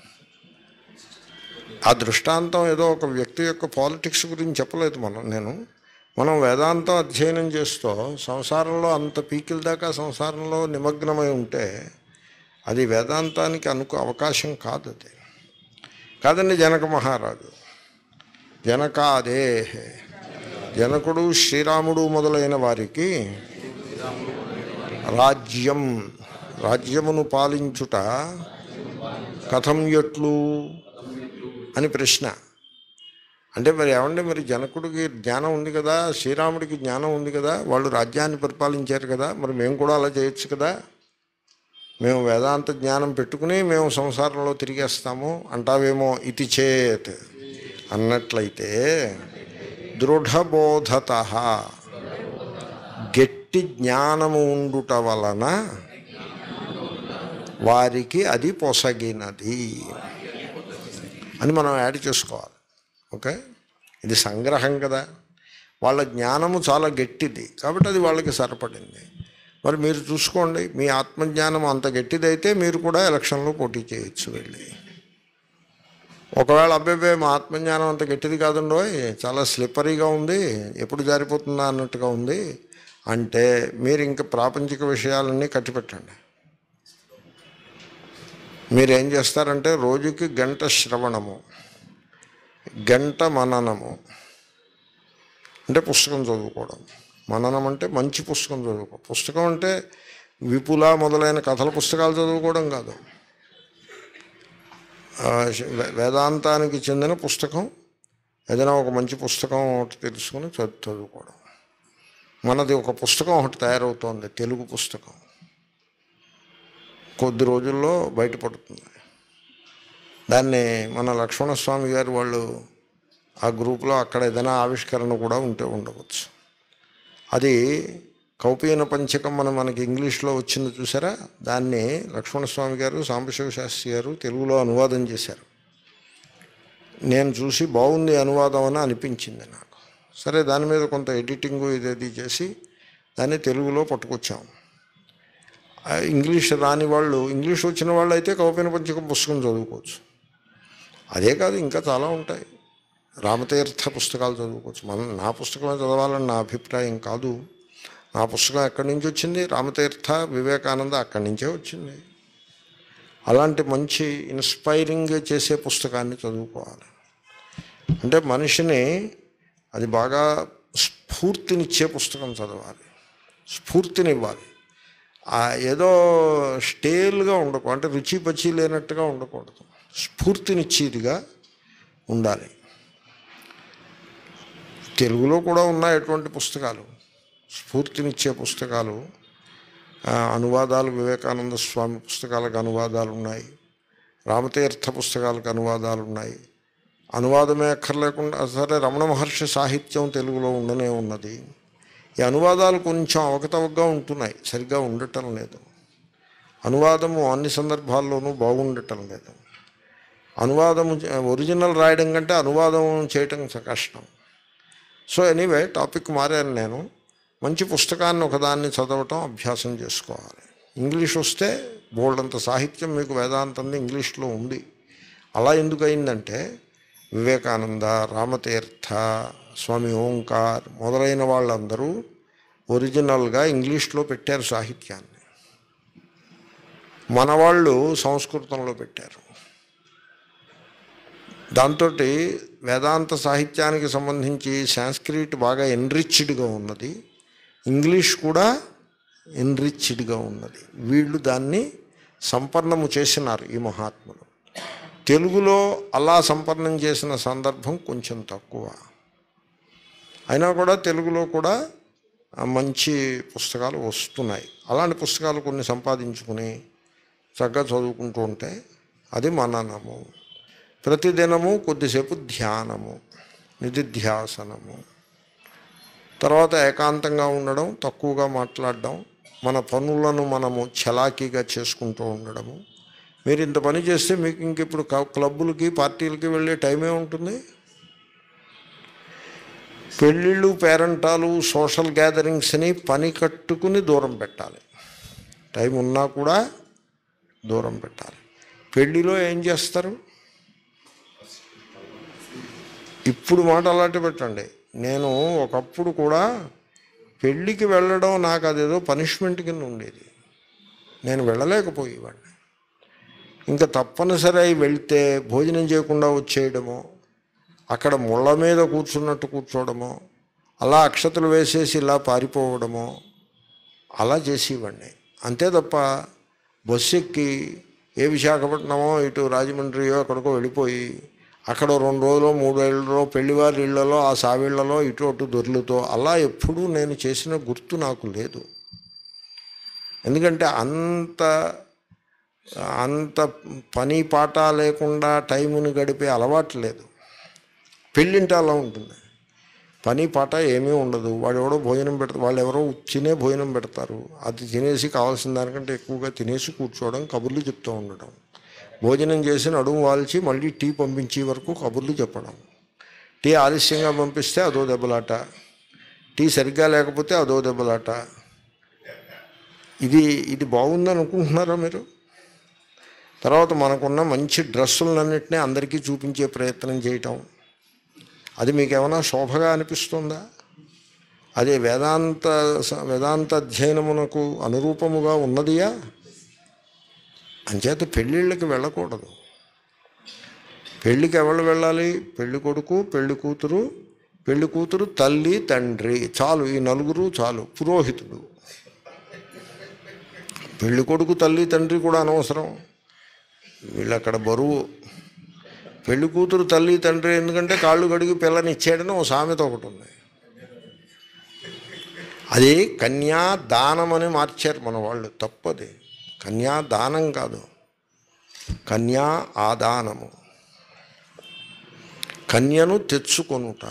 Speaker 1: ఆ దృష్టాంతం ఏదో ఒక వ్యక్తి యొక్క పాలిటిక్స్ గురించి చెప్పలేదు మనం నేను మనం వేదాంతం అధ్యయనం చేస్తూ సంసారంలో అంత పీకిల దాకా సంసారంలో నిమగ్నమై ఉంటే అది వేదాంతానికి అనుకు అవకాశం కాదు అది కాదండి జనక మహారాజు జనకాదే జనకుడు శ్రీరాముడు మొదలైన వారికి రాజ్యం రాజ్యమును పాలించుట కథం ఎట్లు అని ప్రశ్న అంటే మరి ఏమంటే మరి జనకుడికి జ్ఞానం ఉంది కదా శ్రీరాముడికి జ్ఞానం ఉంది కదా వాళ్ళు రాజ్యాన్ని పరిపాలించారు కదా మరి మేము కూడా అలా చేయొచ్చు కదా మేము వేదాంత జ్ఞానం పెట్టుకుని మేము సంసారంలో తిరిగేస్తాము అంటావేమో ఇది చేత్ అన్నట్లయితే దృఢబోధత గట్టి జ్ఞానము ఉండుట వలన వారికి అది పొసగినది అని మనం యాడ్ చేసుకోవాలి ఓకే ఇది సంగ్రహం కదా వాళ్ళ జ్ఞానము చాలా గట్టిది కాబట్టి అది వాళ్ళకి సరిపడింది మరి మీరు చూసుకోండి మీ ఆత్మజ్ఞానం అంత గట్టిదైతే మీరు కూడా ఎలక్షన్లో పోటీ చేయొచ్చు వెళ్ళి ఒకవేళ అబ్బాయి మా ఆత్మజ్ఞానం అంత గట్టిది కాదండో చాలా స్లిప్పరీగా ఉంది ఎప్పుడు జారిపోతుందా అన్నట్టుగా ఉంది అంటే మీరు ఇంకా ప్రాపంచిక విషయాలన్నీ కట్టిపెట్టండి మీరు ఏం చేస్తారంటే రోజుకి గంట శ్రవణము గంట మననము అంటే పుస్తకం చదువుకోవడం మననం అంటే మంచి పుస్తకం చదువుకో పుస్తకం అంటే విపుల మొదలైన కథల పుస్తకాలు చదువుకోవడం కాదు ఆ, వే- వేదాంతానికి చెందిన పుస్తకం ఏదైనా ఒక మంచి పుస్తకం ఒకటి తెలుసుకుని చదువు చదువుకోవడం మనది ఒక పుస్తకం ఒకటి తయారవుతోంది తెలుగు పుస్తకం కొద్ది రోజుల్లో బయటపడుతుంది దాన్ని మన లక్ష్మణస్వామి గారు వాళ్ళు ఆ గ్రూప్లో అక్కడ ఏదైనా ఆవిష్కరణ కూడా ఉంటే ఉండవచ్చు అది కౌపీన పంచకం మనం మనకి ఇంగ్లీష్లో వచ్చింది చూసారా దాన్ని లక్ష్మణస్వామి గారు సాంబశివ శాస్త్రి గారు తెలుగులో అనువాదం చేశారు నేను చూసి బాగుంది అనువాదం అని అనిపించింది నాకు సరే దాని మీద కొంత ఎడిటింగ్ ఇదేది చేసి దాన్ని తెలుగులో పట్టుకొచ్చాం ఆ ఇంగ్లీష్ రాని వాళ్ళు ఇంగ్లీష్ వచ్చిన వాళ్ళు అయితే కౌపీన పంచకం పుస్తకం చదువుకోవచ్చు అదే కాదు ఇంకా చాలా ఉంటాయి రామతీర్థ పుస్తకాలు చదువుకోవచ్చు మనం నా పుస్తకమే చదవాలని నా అభిప్రాయం కాదు నా పుస్తకం ఎక్కడి నుంచి వచ్చింది రామతీర్థ వివేకానంద అక్కడి నుంచే వచ్చింది అలాంటి మంచి ఇన్స్పైరింగ్ చేసే పుస్తకాన్ని చదువుకోవాలి అంటే మనిషిని అది బాగా స్ఫూర్తినిచ్చే పుస్తకం చదవాలి స్ఫూర్తినివ్వాలి ఆ ఏదో స్టేల్గా ఉండకూడదు అంటే రుచి పచి లేనట్టుగా ఉండకూడదు స్ఫూర్తినిచ్చేదిగా ఉండాలి తెలుగులో కూడా ఉన్నాయి అటువంటి పుస్తకాలు స్ఫూర్తినిచ్చే పుస్తకాలు ఆ, అనువాదాలు వివేకానంద స్వామి పుస్తకాలకు అనువాదాలు ఉన్నాయి రామతీర్థ పుస్తకాలకు అనువాదాలు ఉన్నాయి అనువాదమే అక్కర్లేకుండా సరే రమణ మహర్షి సాహిత్యం తెలుగులో ఉండనే ఉన్నది ఈ అనువాదాలు కొంచెం అవకతవకగా ఉంటున్నాయి సరిగ్గా ఉండటం లేదు అనువాదము అన్ని సందర్భాల్లోనూ బాగుండటం లేదు అనువాదము చే- ఒరిజినల్ రాయడం కంటే అనువాదం చేయటం చ- కష్టం సో ఎనీవే టాపిక్ మారాను నేను మంచి పుస్తకాన్ని ఒకదాన్ని చదవటం అభ్యాసం చేసుకోవాలి ఇంగ్లీష్ వస్తే బోల్డంత సాహిత్యం మీకు వేదాంతంది ఇంగ్లీష్లో ఉంది అలా ఎందుకు అయిందంటే వివేకానంద రామతీర్థ స్వామి ఓంకార్ మొదలైన వాళ్ళందరూ ఒరిజినల్గా ఇంగ్లీష్లో పెట్టారు సాహిత్యాన్ని మన వాళ్ళు సంస్కృతంలో పెట్టారు దాంతో వేదాంత సాహిత్యానికి సంబంధించి సాంస్క్రిట్ బాగా ఎన్రిచ్డ్గా ఉన్నది ఇంగ్లీష్ కూడా ఎన్రిచ్డ్గా ఉన్నది వీళ్ళు దాన్ని సంపన్నము చేసినారు ఈ మహాత్ములు తెలుగులో అలా సంపన్నం చేసిన సందర్భం కొంచెం తక్కువ అయినా కూడా తెలుగులో కూడా ఆ, మంచి పుస్తకాలు వస్తున్నాయి అలాంటి పుస్తకాలు కొన్ని సంపాదించుకుని చక్కగా చదువుకుంటూ ఉంటే అది మననము ప్రతిదినము కొద్దిసేపు ధ్యానము నిధిధ్యాసనము తర్వాత ఏకాంతంగా ఉండడం తక్కువగా మాట్లాడడం మన పనులను మనము చలాకీగా చేసుకుంటూ ఉండడము మీరు ఇంత పని చేస్తే మీకు ఇంక ఇప్పుడు క- క్లబ్బులకి పార్టీలకి వెళ్ళే టైమే ఉంటుంది పెళ్ళిళ్ళు పేరంటాలు సోషల్ గ్యాదరింగ్స్ని పని కట్టుకుని దూరం పెట్టాలి టైం ఉన్నా కూడా దూరం పెట్టాలి పెళ్ళిలో ఏం చేస్తారు ఇప్పుడు మాట అలాంటి పెట్టండి నేను ఒకప్పుడు కూడా పెళ్ళికి వెళ్ళడం నాకు అదేదో పనిష్మెంట్ కింద ఉండేది నేను వెళ్ళలేకపోయేవాడిని ఇంకా తప్పనిసరి అయి వెళ్తే భోజనం చేయకుండా వచ్చేయడమో అక్కడ ముళ్ళ మీద కూర్చున్నట్టు కూర్చోవడమో అలా అక్షతలు వేసేసి ఇలా పారిపోవడమో అలా చేసేవాడిని అంతే తప్ప బస్సు ఎక్కి ఏ విశాఖపట్నమో ఇటు రాజమండ్రియో ఎక్కడికో వెళ్ళిపోయి అక్కడ రెండు రోజులు మూడు ఏళ్ళలో పెళ్లివారి ఇళ్లలో ఆ సావిళ్లలో ఇటు అటు దొర్లుతో అలా ఎప్పుడూ నేను చేసిన గుర్తు నాకు లేదు ఎందుకంటే అంత అంత పని పాట లేకుండా టైముని గడిపే అలవాటు లేదు పెళ్ళింటే అలా ఉంటుంది పని పాట ఏమీ ఉండదు వాడు ఎవడో భోజనం పెడతారు వాళ్ళు ఎవరో తినే భోజనం పెడతారు అది తినేసి కావాల్సిన దానికంటే ఎక్కువగా తినేసి కూర్చోవడం కబుర్లు చెప్తూ ఉండడం భోజనం చేసి నడుము వాల్చి మళ్ళీ టీ పంపించే వరకు కబుర్లు చెప్పడం టీ ఆలస్యంగా పంపిస్తే అదో దెబ్బలాట టీ సరిగ్గా లేకపోతే అదో దెబ్బలాట ఇది ఇది బాగుందని అనుకుంటున్నారా మీరు తర్వాత మనకున్న మంచి డ్రెస్సులన్నింటినీ అందరికీ చూపించే ప్రయత్నం చేయటం అది మీకు ఏమైనా శోభగా అనిపిస్తుందా అదే వేదాంత స- వేదాంత అధ్యయనమునకు అనురూపముగా ఉన్నదియా అంచేత పెళ్ళిళ్ళకి వెళ్ళకూడదు పెళ్ళికి ఎవరు వెళ్ళాలి పెళ్లి కొడుకు పెళ్లి కూతురు పెళ్లి కూతురు తల్లి తండ్రి చాలు ఈ నలుగురు చాలు పురోహితుడు పెళ్లి కొడుకు తల్లి తండ్రి కూడా అనవసరం వీళ్ళు అక్కడ బరువు పెళ్లి కూతురు తల్లి తండ్రి ఎందుకంటే కాళ్ళు కడిగి పిల్లని ఇచ్చాడని ఓ సామెత ఒకటి ఉంది అది కన్యా దానం అని మార్చారు మన వాళ్ళు తప్పది కన్యా దానం కాదు కన్యా ఆదానము కన్యను తెచ్చుకొనుట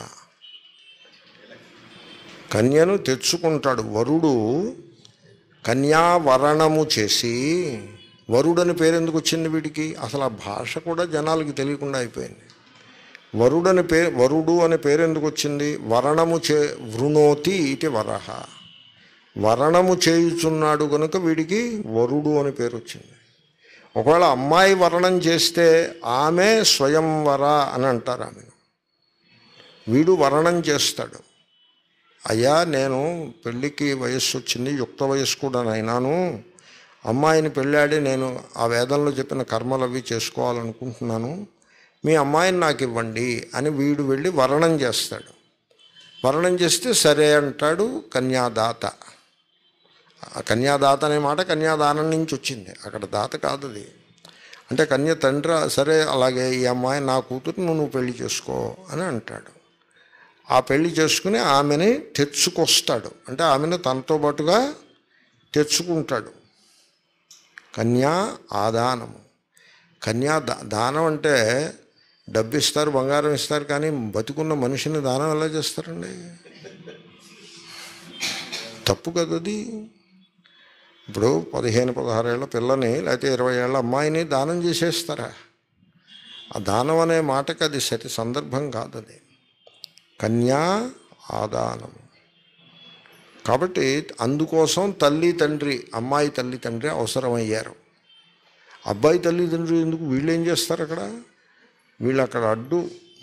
Speaker 1: కన్యను తెచ్చుకుంటాడు వరుడు కన్యావరణము చేసి వరుడని పేరు ఎందుకు వచ్చింది వీడికి అసలు ఆ భాష కూడా జనాలకి తెలియకుండా అయిపోయింది వరుడని పే వరుడు అనే పేరు ఎందుకు వచ్చింది వరణము చే వృణోతి ఇటి వరహ వరణము చేయుచున్నాడు కనుక వీడికి వరుడు అని పేరు వచ్చింది ఒకవేళ అమ్మాయి వరణం చేస్తే ఆమె స్వయంవర అని అంటారు ఆమెను వీడు వరణం చేస్తాడు అయ్యా నేను పెళ్ళికి వయస్సు వచ్చింది యుక్త వయస్సు కూడా అయినాను అమ్మాయిని పెళ్ళాడి నేను ఆ వేదంలో చెప్పిన కర్మలు అవి చేసుకోవాలనుకుంటున్నాను మీ అమ్మాయిని నాకు ఇవ్వండి అని వీడు వెళ్ళి వరణం చేస్తాడు వరణం చేస్తే సరే అంటాడు కన్యాదాత ఆ కన్యాదాత అనే మాట కన్యాదానం నుంచి వచ్చింది అక్కడ దాత కాదు అది అంటే కన్య తండ్రి సరే అలాగే ఈ అమ్మాయి నా కూతురు నువ్వు పెళ్లి చేసుకో అని అంటాడు ఆ పెళ్లి చేసుకుని ఆమెని తెచ్చుకొస్తాడు అంటే ఆమెను తనతో పాటుగా తెచ్చుకుంటాడు కన్యా ఆదానము కన్యా దా దానం అంటే డబ్బు ఇస్తారు బంగారం ఇస్తారు కానీ బతుకున్న మనిషిని దానం ఎలా చేస్తారండి తప్పు కదా అది ఇప్పుడు పదిహేను పదహారేళ్ల పిల్లని లేకపోతే ఇరవై ఏళ్ళ అమ్మాయిని దానం చేసేస్తారా ఆ దానం అనే మాటకి అది సరి సందర్భం కాదు అది కన్యా ఆదానము కాబట్టి అందుకోసం తల్లి తండ్రి అమ్మాయి తల్లి తండ్రి అవసరమయ్యారు అబ్బాయి తల్లి తండ్రి ఎందుకు వీళ్ళు ఏం చేస్తారు అక్కడ వీళ్ళు అక్కడ అడ్డు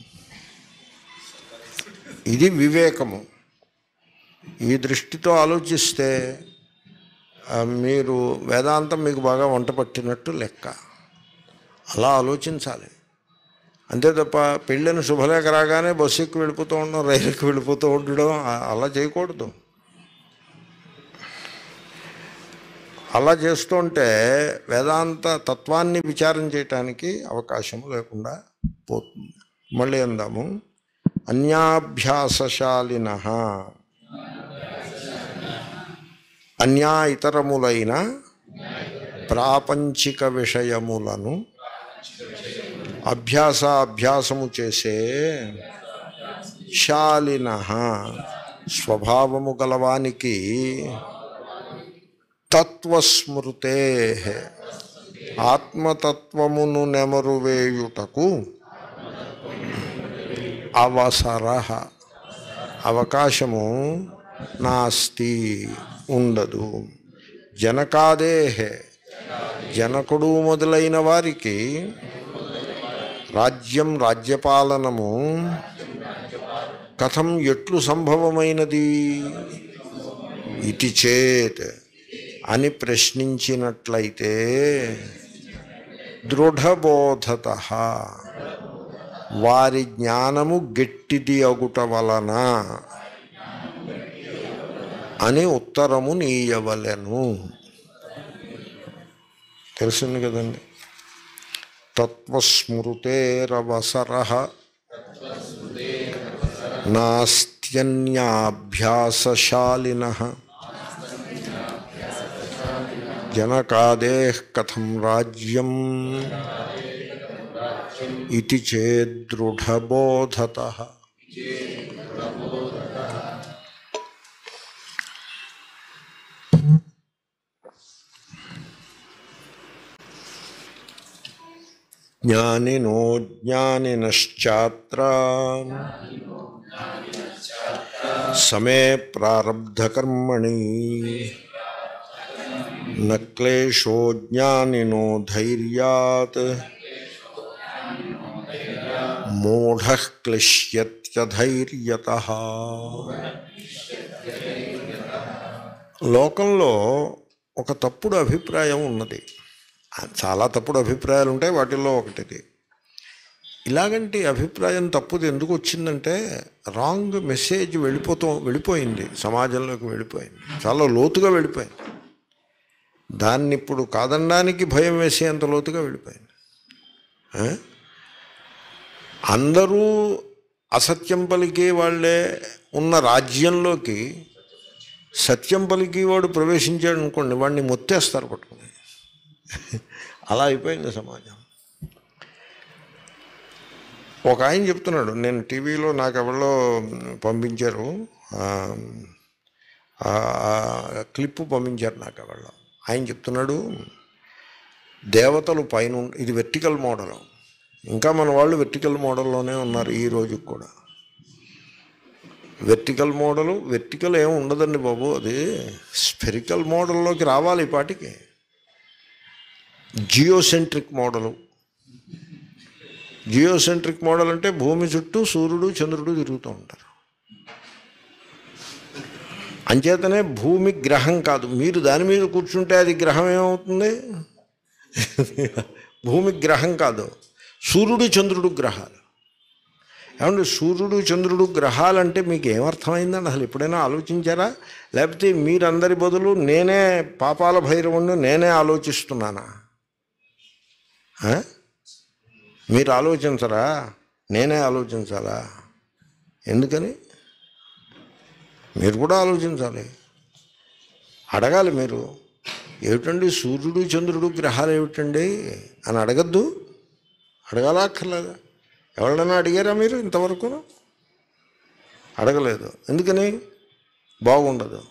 Speaker 1: ఇది వివేకము ఈ దృష్టితో ఆలోచిస్తే ఆ, మీరు వేదాంతం మీకు బాగా వంట పట్టినట్టు లెక్క అలా ఆలోచించాలి అంతే తప్ప పెళ్ళని శుభలేఖ రాగానే బస్సు ఎక్కి వెళ్ళిపోతూ ఉండడం రైలు ఎక్కి వెళ్ళిపోతూ ఉండడం ఆ- అలా చేయకూడదు అలా చేస్తుంటే వేదాంత తత్వాన్ని విచారం చేయటానికి అవకాశం లేకుండా పోతుంది మళ్ళీ అందాము అన్యాభ్యాసశాలిన అన్యా ఇతరములైన ప్రాపంచిక విషయములను అభ్యాస అభ్యాసము చేసే శాలిన స్వభావము గలవానికి తత్వస్మృతే ఆత్మతత్వమును నెమరువేయుటకు అవసర అవకాశము నాస్తి ఉండదు జనకాదేహే జనకుడు మొదలైన వారికి రాజ్యం రాజ్యపాలనము కథం ఎట్లు సంభవమైనది ఇతి చేత్ అని ప్రశ్నించినట్లయితే దృఢబోధత వారి జ్ఞానము గట్టిది అగుట వలన అని ఉత్తరము నీయవలెను తెలిసింది కదండి తత్వస్మృతేరవసర నాస్త్యన్యాభ్యాసశాలిన జనకాదే కథం రాజ్యం ఇది చేదృఢబోధత జ్ఞానినో జ్ఞానినశ్చాత్ర సమే ప్రారబ్ధకర్మణి నక్లేశో జ్ఞానినో ధైర్యాత్ మూఢ క్లిశ్యత్యధైర్యత లోకంలో ఒక తప్పుడు అభిప్రాయం ఉన్నది చాలా తప్పుడు అభిప్రాయాలు ఉంటాయి వాటిల్లో ఒకటిది ఇలాగంటి అభిప్రాయం తప్పుది ఎందుకు వచ్చిందంటే రాంగ్ మెసేజ్ వెళ్ళిపోతూ వెళ్ళిపోయింది సమాజంలోకి వెళ్ళిపోయింది చాలా లోతుగా వెళ్ళిపోయింది దాన్ని ఇప్పుడు కాదనడానికి భయం వేసేంత లోతుగా వెళ్ళిపోయింది ఆ? అందరూ అసత్యం పలికే వాళ్ళే ఉన్న రాజ్యంలోకి సత్యం పలికి వాడు ప్రవేశించాడు అనుకోండి వాడిని మొత్తేస్తారు పట్టుకుని అలా అయిపోయింది సమాజం ఒక ఆయన చెప్తున్నాడు నేను టీవీలో నాకు ఎవరిలో పంపించారు ఆ, ఆ, ఆ క్లిప్పు పంపించారు నాకు ఎవరిలో ఆయన చెప్తున్నాడు దేవతలు పైన ఉం- ఇది వెర్టికల్ మోడల్ ఇంకా మన వాళ్ళు వెర్టికల్ మోడల్లోనే ఉన్నారు ఈ రోజుకి కూడా వెర్టికల్ మోడలు వెర్టికల్ ఏమి ఉండదండి బాబు అది స్పెరికల్ మోడల్లోకి రావాలి ఈ పాటికి జియోసెంట్రిక్ మోడలు జియోసెంట్రిక్ మోడల్ అంటే భూమి చుట్టూ సూర్యుడు చంద్రుడు తిరుగుతూ ఉంటారు అంచేతనే భూమి గ్రహం కాదు మీరు దాని మీద కూర్చుంటే అది గ్రహం ఏమవుతుంది భూమి గ్రహం కాదు సూర్యుడు చంద్రుడు గ్రహాలు ఏమంటే సూర్యుడు చంద్రుడు గ్రహాలంటే మీకు ఏమర్థమైందండి అసలు ఎప్పుడైనా ఆలోచించారా లేకపోతే మీరందరి బదులు నేనే పాపాల భైరవుణ్ణి నేనే ఆలోచిస్తున్నానా ఆ? మీరు ఆలోచించరా నేనే ఆలోచించాలా ఎందుకని మీరు కూడా ఆలోచించాలి అడగాలి మీరు ఏమిటండి సూర్యుడు చంద్రుడు గ్రహాలు ఏమిటండి అని అడగద్దు అడగాలా అక్కర్లేదా ఎవరైనా అడిగారా మీరు ఇంతవరకు అడగలేదు ఎందుకని బాగుండదు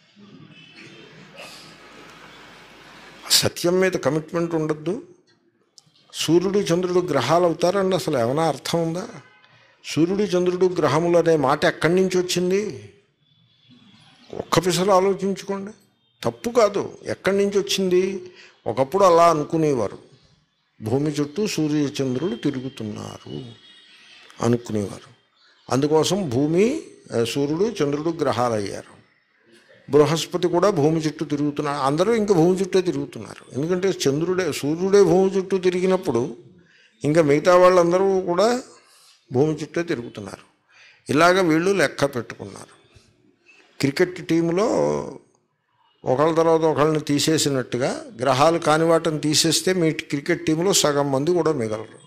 Speaker 1: సత్యం మీద కమిట్మెంట్ ఉండద్దు సూర్యుడు చంద్రుడు గ్రహాలు అవుతారండి అసలు ఏమైనా అర్థం ఉందా సూర్యుడు చంద్రుడు గ్రహములు అనే మాట ఎక్కడి నుంచి వచ్చింది ఒక్క పిసలు ఆలోచించుకోండి తప్పు కాదు ఎక్కడి నుంచి వచ్చింది ఒకప్పుడు అలా అనుకునేవారు భూమి చుట్టూ సూర్య చంద్రులు తిరుగుతున్నారు అనుకునేవారు అందుకోసం భూమి ఆ, సూర్యుడు చంద్రుడు గ్రహాలు అయ్యారు బృహస్పతి కూడా భూమి చుట్టూ తిరుగుతున్నారు అందరూ ఇంకా భూమి చుట్టే తిరుగుతున్నారు ఎందుకంటే చంద్రుడే సూర్యుడే భూమి చుట్టూ తిరిగినప్పుడు ఇంకా మిగతా వాళ్ళందరూ కూడా భూమి చుట్టే తిరుగుతున్నారు ఇలాగ వీళ్ళు లెక్క పెట్టుకున్నారు క్రికెట్ టీంలో ఒకళ్ళ తర్వాత ఒకళ్ళని తీసేసినట్టుగా గ్రహాలు కాని వాటిని తీసేస్తే మీ క్రికెట్ టీంలో సగం మంది కూడా మిగలరు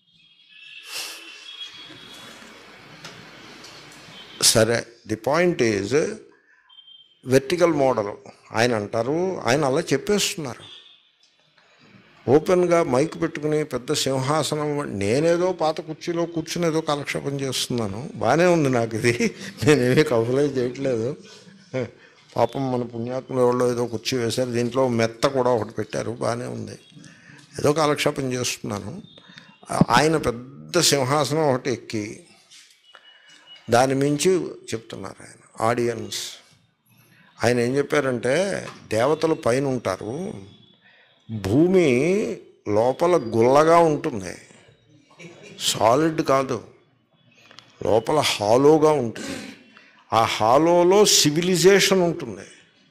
Speaker 1: సరే the point is vertical model ఆయన అంటారు ఆయన అలా చెప్పేస్తున్నారు ఓపెన్గా మైక్ పెట్టుకుని పెద్ద సింహాసనం వ- నేనేదో పాత కుర్చీలో కూర్చుని ఏదో కాలక్షేపం చేస్తున్నాను బాగానే ఉంది నాకు ఇది నేనేమీ కబులై చేయట్లేదు పాపం మన పుణ్యాత్ములు ఎవరో ఏదో కుర్చీ వేశారు దీంట్లో మెత్త కూడా ఒకటి పెట్టారు బాగానే ఉంది ఏదో కాలక్షేపం చేస్తున్నాను ఆ- ఆయన పెద్ద సింహాసనం ఒకటి ఎక్కి దాని మించి చెప్తున్నారు ఆయన ఆడియన్స్ ఆయన ఏం చెప్పారంటే దేవతలు పైన ఉంటారు భూమి లోపల గుల్లగా ఉంటుంది సాలిడ్ కాదు లోపల హాలోగా ఉంటుంది ఆ హాలోలో సివిలైజేషన్ ఉంటుంది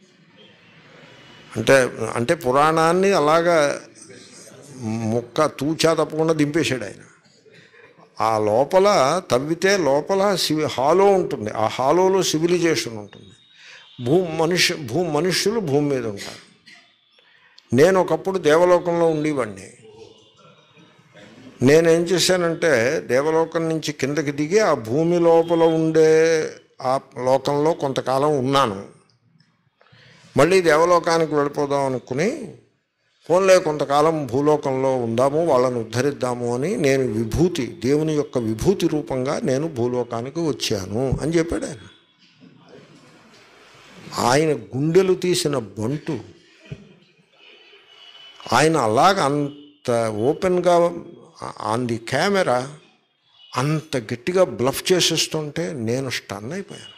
Speaker 1: అంటే అంటే పురాణాన్ని అలాగా ముక్క తూచా తప్పకుండా దింపేశాడు ఆయన ఆ లోపల తవ్వితే లోపల సివి హాలో ఉంటుంది ఆ హాలోలో సివిలైజేషన్ ఉంటుంది భూ మనుష్య భూ మనుష్యులు భూమి మీద ఉంటారు నేను ఒకప్పుడు దేవలోకంలో ఉండేవాడిని నేనేం చేశానంటే దేవలోకం నుంచి కిందకి దిగి ఆ భూమి లోపల ఉండే ఆ లోకంలో కొంతకాలం ఉన్నాను మళ్ళీ దేవలోకానికి వెళ్ళిపోదాం అనుకుని పోన్లే కొంతకాలం భూలోకంలో ఉందాము వాళ్ళని ఉద్ధరిద్దాము అని నేను విభూతి దేవుని యొక్క విభూతి రూపంగా నేను భూలోకానికి వచ్చాను అని చెప్పాడు ఆయన ఆయన గుండెలు తీసిన బంటు ఆయన అలాగ అంత ఓపెన్గా ఆన్ ది కెమెరా అంత గట్టిగా బ్లఫ్ చేసేస్తుంటే నేను స్టన్ అయిపోయాను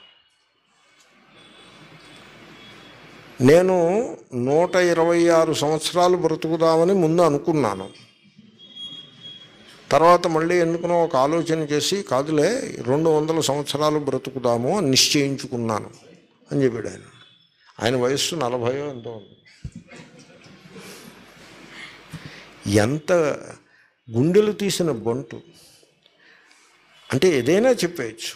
Speaker 1: నేను నూట ఇరవై ఆరు సంవత్సరాలు బ్రతుకుదామని ముందు అనుకున్నాను తర్వాత మళ్ళీ ఎందుకునో ఒక ఆలోచన చేసి కాదులే రెండు వందల సంవత్సరాలు బ్రతుకుదాము అని నిశ్చయించుకున్నాను అని చెప్పాడు ఆయన ఆయన వయస్సు నలభయో ఎంతో ఉంది ఎంత గుండెలు తీసిన బంటు అంటే ఏదైనా చెప్పేయచ్చు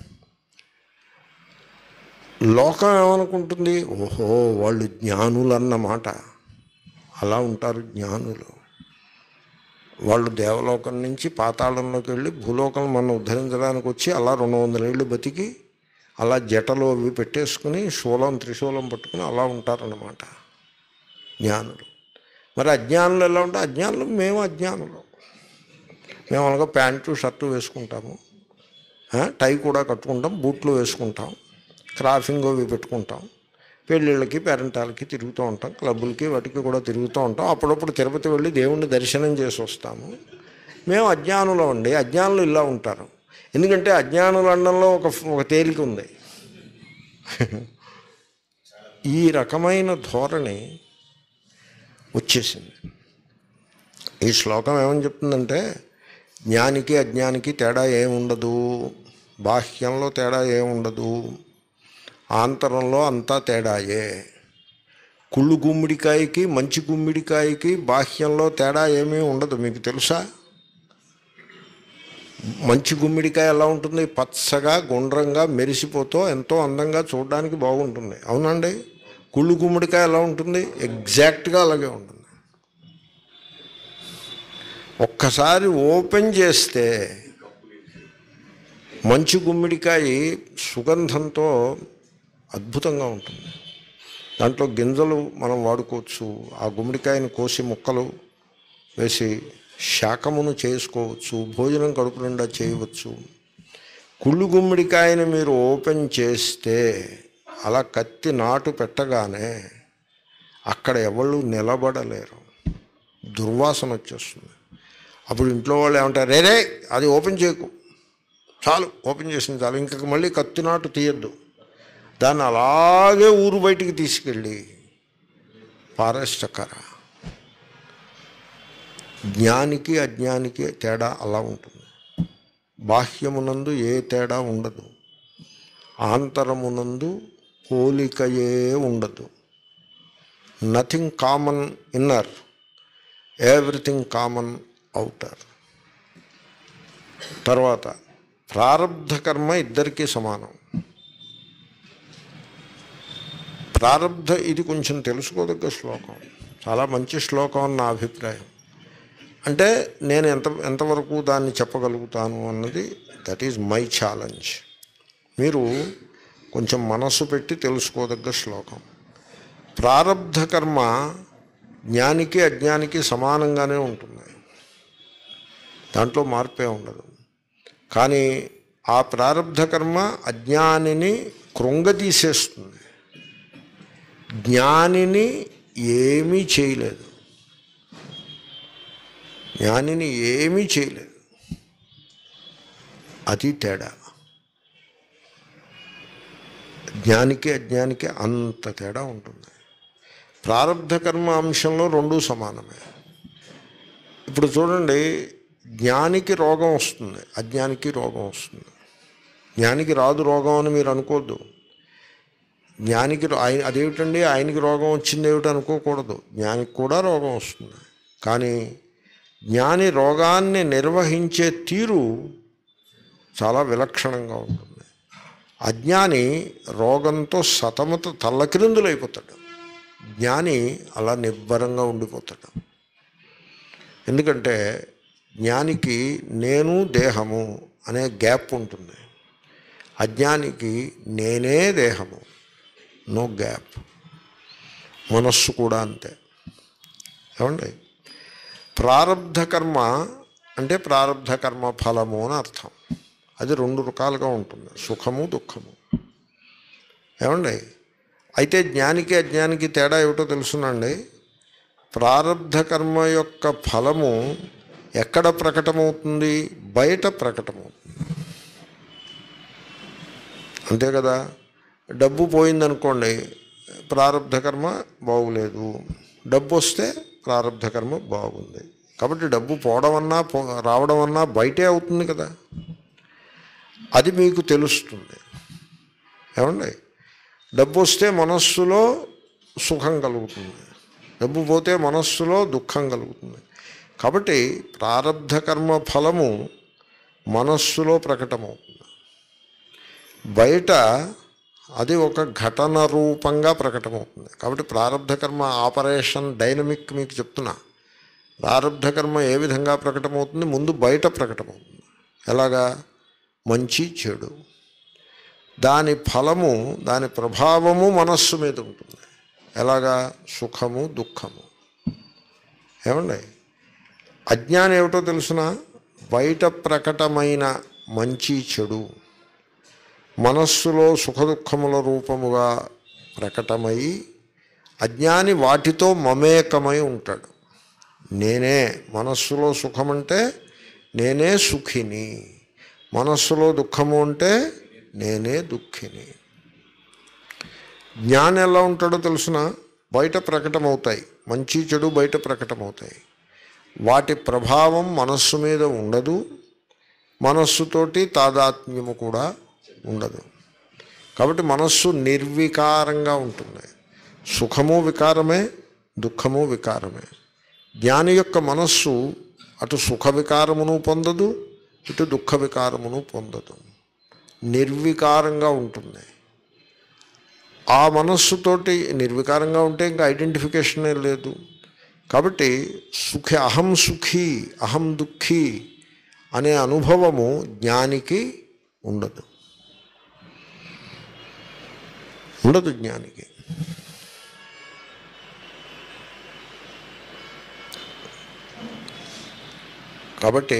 Speaker 1: లోకం ఏమనుకుంటుంది ఓహో వాళ్ళు జ్ఞానులు అన్నమాట అలా ఉంటారు జ్ఞానులు వాళ్ళు దేవలోకం నుంచి పాతాళంలోకి వెళ్ళి భూలోకం మనం ఉద్ధరించడానికి వచ్చి అలా రెండు వందల ఏళ్ళు బతికి అలా జటలు అవి పెట్టేసుకుని శూలం త్రిశూలం పట్టుకుని అలా ఉంటారన్నమాట జ్ఞానులు మరి అజ్ఞానులు ఎలా ఉంటారు అజ్ఞానులు మేము అజ్ఞానులు మేము అలాగా ప్యాంటు షర్టు వేసుకుంటాము ఆ, టై కూడా కట్టుకుంటాం బూట్లు వేసుకుంటాం క్రాఫింగ్ అవి పెట్టుకుంటాం పెళ్ళిళ్ళకి పేరెంటాలకి తిరుగుతూ ఉంటాం క్లబ్బులకి వాటికి కూడా తిరుగుతూ ఉంటాం అప్పుడప్పుడు తిరుపతి వెళ్ళి దేవుణ్ణి దర్శనం చేసి వస్తాము మేము అజ్ఞానులు అండి అజ్ఞానులు ఇలా ఉంటారు ఎందుకంటే అజ్ఞానులు అనడంలో ఒక ఒక తేలిక ఉంది ఈ రకమైన ధోరణి వచ్చేసింది ఈ శ్లోకం ఏమని చెప్తుందంటే జ్ఞానికి అజ్ఞానికి తేడా ఏముండదు బాహ్యంలో తేడా ఏముండదు ఆంతరంలో అంతా తేడాయే కుళ్ళు గుమ్మిడికాయకి మంచి గుమ్మిడికాయకి బాహ్యంలో తేడా ఏమీ ఉండదు మీకు తెలుసా మంచి గుమ్మిడికాయ ఎలా ఉంటుంది పచ్చగా గుండ్రంగా మెరిసిపోతూ ఎంతో అందంగా చూడడానికి బాగుంటుంది అవునండి కుళ్ళు గుమ్మిడికాయ ఎలా ఉంటుంది ఎగ్జాక్ట్గా అలాగే ఉంటుంది ఒక్కసారి ఓపెన్ చేస్తే మంచి గుమ్మిడికాయ సుగంధంతో అద్భుతంగా ఉంటుంది దాంట్లో గింజలు మనం వాడుకోవచ్చు ఆ గుమ్మడికాయని కోసి ముక్కలు వేసి శాకమును చేసుకోవచ్చు భోజనం కడుపు నిండా చేయవచ్చు కుళ్ళు గుమ్మడికాయని మీరు ఓపెన్ చేస్తే అలా కత్తి నాటు పెట్టగానే అక్కడ ఎవళ్ళు నిలబడలేరు దుర్వాసన వచ్చేస్తుంది అప్పుడు ఇంట్లో వాళ్ళు ఏమంటారు రే రే అది ఓపెన్ చేయకు చాలు ఓపెన్ చేసింది చాలు ఇంక మళ్ళీ కత్తి నాటు తీయద్దు దాన్ని అలాగే ఊరు బయటికి తీసుకెళ్ళి పారేస్తకర జ్ఞానికి అజ్ఞానికి తేడా అలా ఉంటుంది బాహ్యమునందు ఏ తేడా ఉండదు ఆంతరమునందు పోలికయే ఉండదు nothing common inner everything common outer తర్వాత ప్రారంధ కర్మ ఇద్దరికీ సమానం ప్రారంధ ఇది కొంచెం తెలుసుకోదగ్గ శ్లోకం చాలా మంచి శ్లోకం అని నా అభిప్రాయం అంటే నేను ఎంత ఎంతవరకు దాన్ని చెప్పగలుగుతాను అన్నది దట్ ఈజ్ మై ఛాలెంజ్ మీరు కొంచెం మనస్సు పెట్టి తెలుసుకోదగ్గ శ్లోకం ప్రారబ్ధ కర్మ జ్ఞానికి అజ్ఞానికి సమానంగానే ఉంటుంది దాంట్లో మార్పే ఉండదు కానీ ఆ ప్రారబ్ధ కర్మ అజ్ఞానిని కృంగతీసేస్తుంది జ్ఞానిని ఏమీ చేయలేదు జ్ఞానిని ఏమీ చేయలేదు అది తేడా జ్ఞానికి అజ్ఞానికి అంత తేడా ఉంటుంది ప్రారంధ కర్మ అంశంలో రెండూ సమానమే ఇప్పుడు చూడండి జ్ఞానికి రోగం వస్తుంది అజ్ఞానికి రోగం వస్తుంది జ్ఞానికి రాదు రోగం అని మీరు అనుకోవద్దు జ్ఞానికి రో- ఆయన అదేమిటండి ఆయనకి రోగం వచ్చింది ఏమిటి అనుకోకూడదు జ్ఞానికి కూడా రోగం వస్తుంది కానీ జ్ఞాని రోగాన్ని నిర్వహించే తీరు చాలా విలక్షణంగా ఉంటుంది అజ్ఞాని రోగంతో సతమత తల్లకిరిందులైపోతాడు జ్ఞాని అలా నిబ్బరంగా ఉండిపోతాడు ఎందుకంటే జ్ఞానికి నేను దేహము అనే గ్యాప్ ఉంటుంది అజ్ఞానికి నేనే దేహము నో గ్యాప్ మనస్సు కూడా అంతే ఏమండి ప్రారబ్ధ కర్మ అంటే ప్రారబ్ధ కర్మ ఫలము అని అర్థం అది రెండు రకాలుగా ఉంటుంది సుఖము దుఃఖము ఏమండి అయితే జ్ఞానికి అజ్ఞానికి తేడా ఏమిటో తెలుసునండి ప్రారబ్ధ కర్మ యొక్క ఫలము ఎక్కడ ప్రకటమవుతుంది బయట ప్రకటమవుతుంది అంతే కదా డబ్బు పోయిందనుకోండి ప్రారబ్ధ కర్మ బాగులేదు డబ్బు వస్తే ప్రారబ్ధ కర్మ బాగుంది కాబట్టి డబ్బు పోవడం అన్నా పో రావడం అన్నా బయటే అవుతుంది కదా అది మీకు తెలుస్తుంది ఏమండి డబ్బు వస్తే మనస్సులో సుఖం కలుగుతుంది డబ్బు పోతే మనస్సులో దుఃఖం కలుగుతుంది కాబట్టి ప్రారబ్ధ కర్మ ఫలము మనస్సులో ప్రకటమవుతుంది బయట అది ఒక ఘటన రూపంగా ప్రకటమవుతుంది కాబట్టి ప్రారబ్ధ కర్మ ఆపరేషన్ డైనమిక్ మీకు చెప్తున్నా ప్రారబ్ధ కర్మ ఏ విధంగా ప్రకటమవుతుంది ముందు బయట ప్రకటమవుతుంది ఎలాగా మంచి చెడు దాని ఫలము దాని ప్రభావము మనస్సు మీద ఉంటుంది ఎలాగా సుఖము దుఃఖము ఏమండి అజ్ఞానం ఏమిటో తెలుసిన బయట ప్రకటమైన మంచి చెడు మనస్సులో సుఖదుఖముల రూపముగా ప్రకటమై అజ్ఞాని వాటితో మమేకమై ఉంటాడు నేనే మనస్సులో సుఖమంటే నేనే సుఖిని మనస్సులో దుఃఖము అంటే నేనే దుఃఖిని జ్ఞానం ఎలా ఉంటాడో తెలుసిన బయట ప్రకటమవుతాయి మంచి చెడు బయట ప్రకటమవుతాయి వాటి ప్రభావం మనస్సు మీద ఉండదు మనస్సుతోటి తాదాత్మ్యము కూడా ఉండదు కాబట్టి మనస్సు నిర్వికారంగా ఉంటుంది సుఖము వికారమే దుఃఖము వికారమే జ్ఞాని యొక్క మనస్సు అటు సుఖ వికారమును పొందదు ఇటు దుఃఖ వికారమును పొందదు నిర్వికారంగా ఉంటుంది ఆ మనస్సుతోటి నిర్వికారంగా ఉంటే ఇంకా ఐడెంటిఫికేషనే లేదు కాబట్టి సుఖి అహం సుఖీ అహం దుఃఖీ అనే అనుభవము జ్ఞానికి ఉండదు ఉండదు జ్ఞానికి కాబట్టి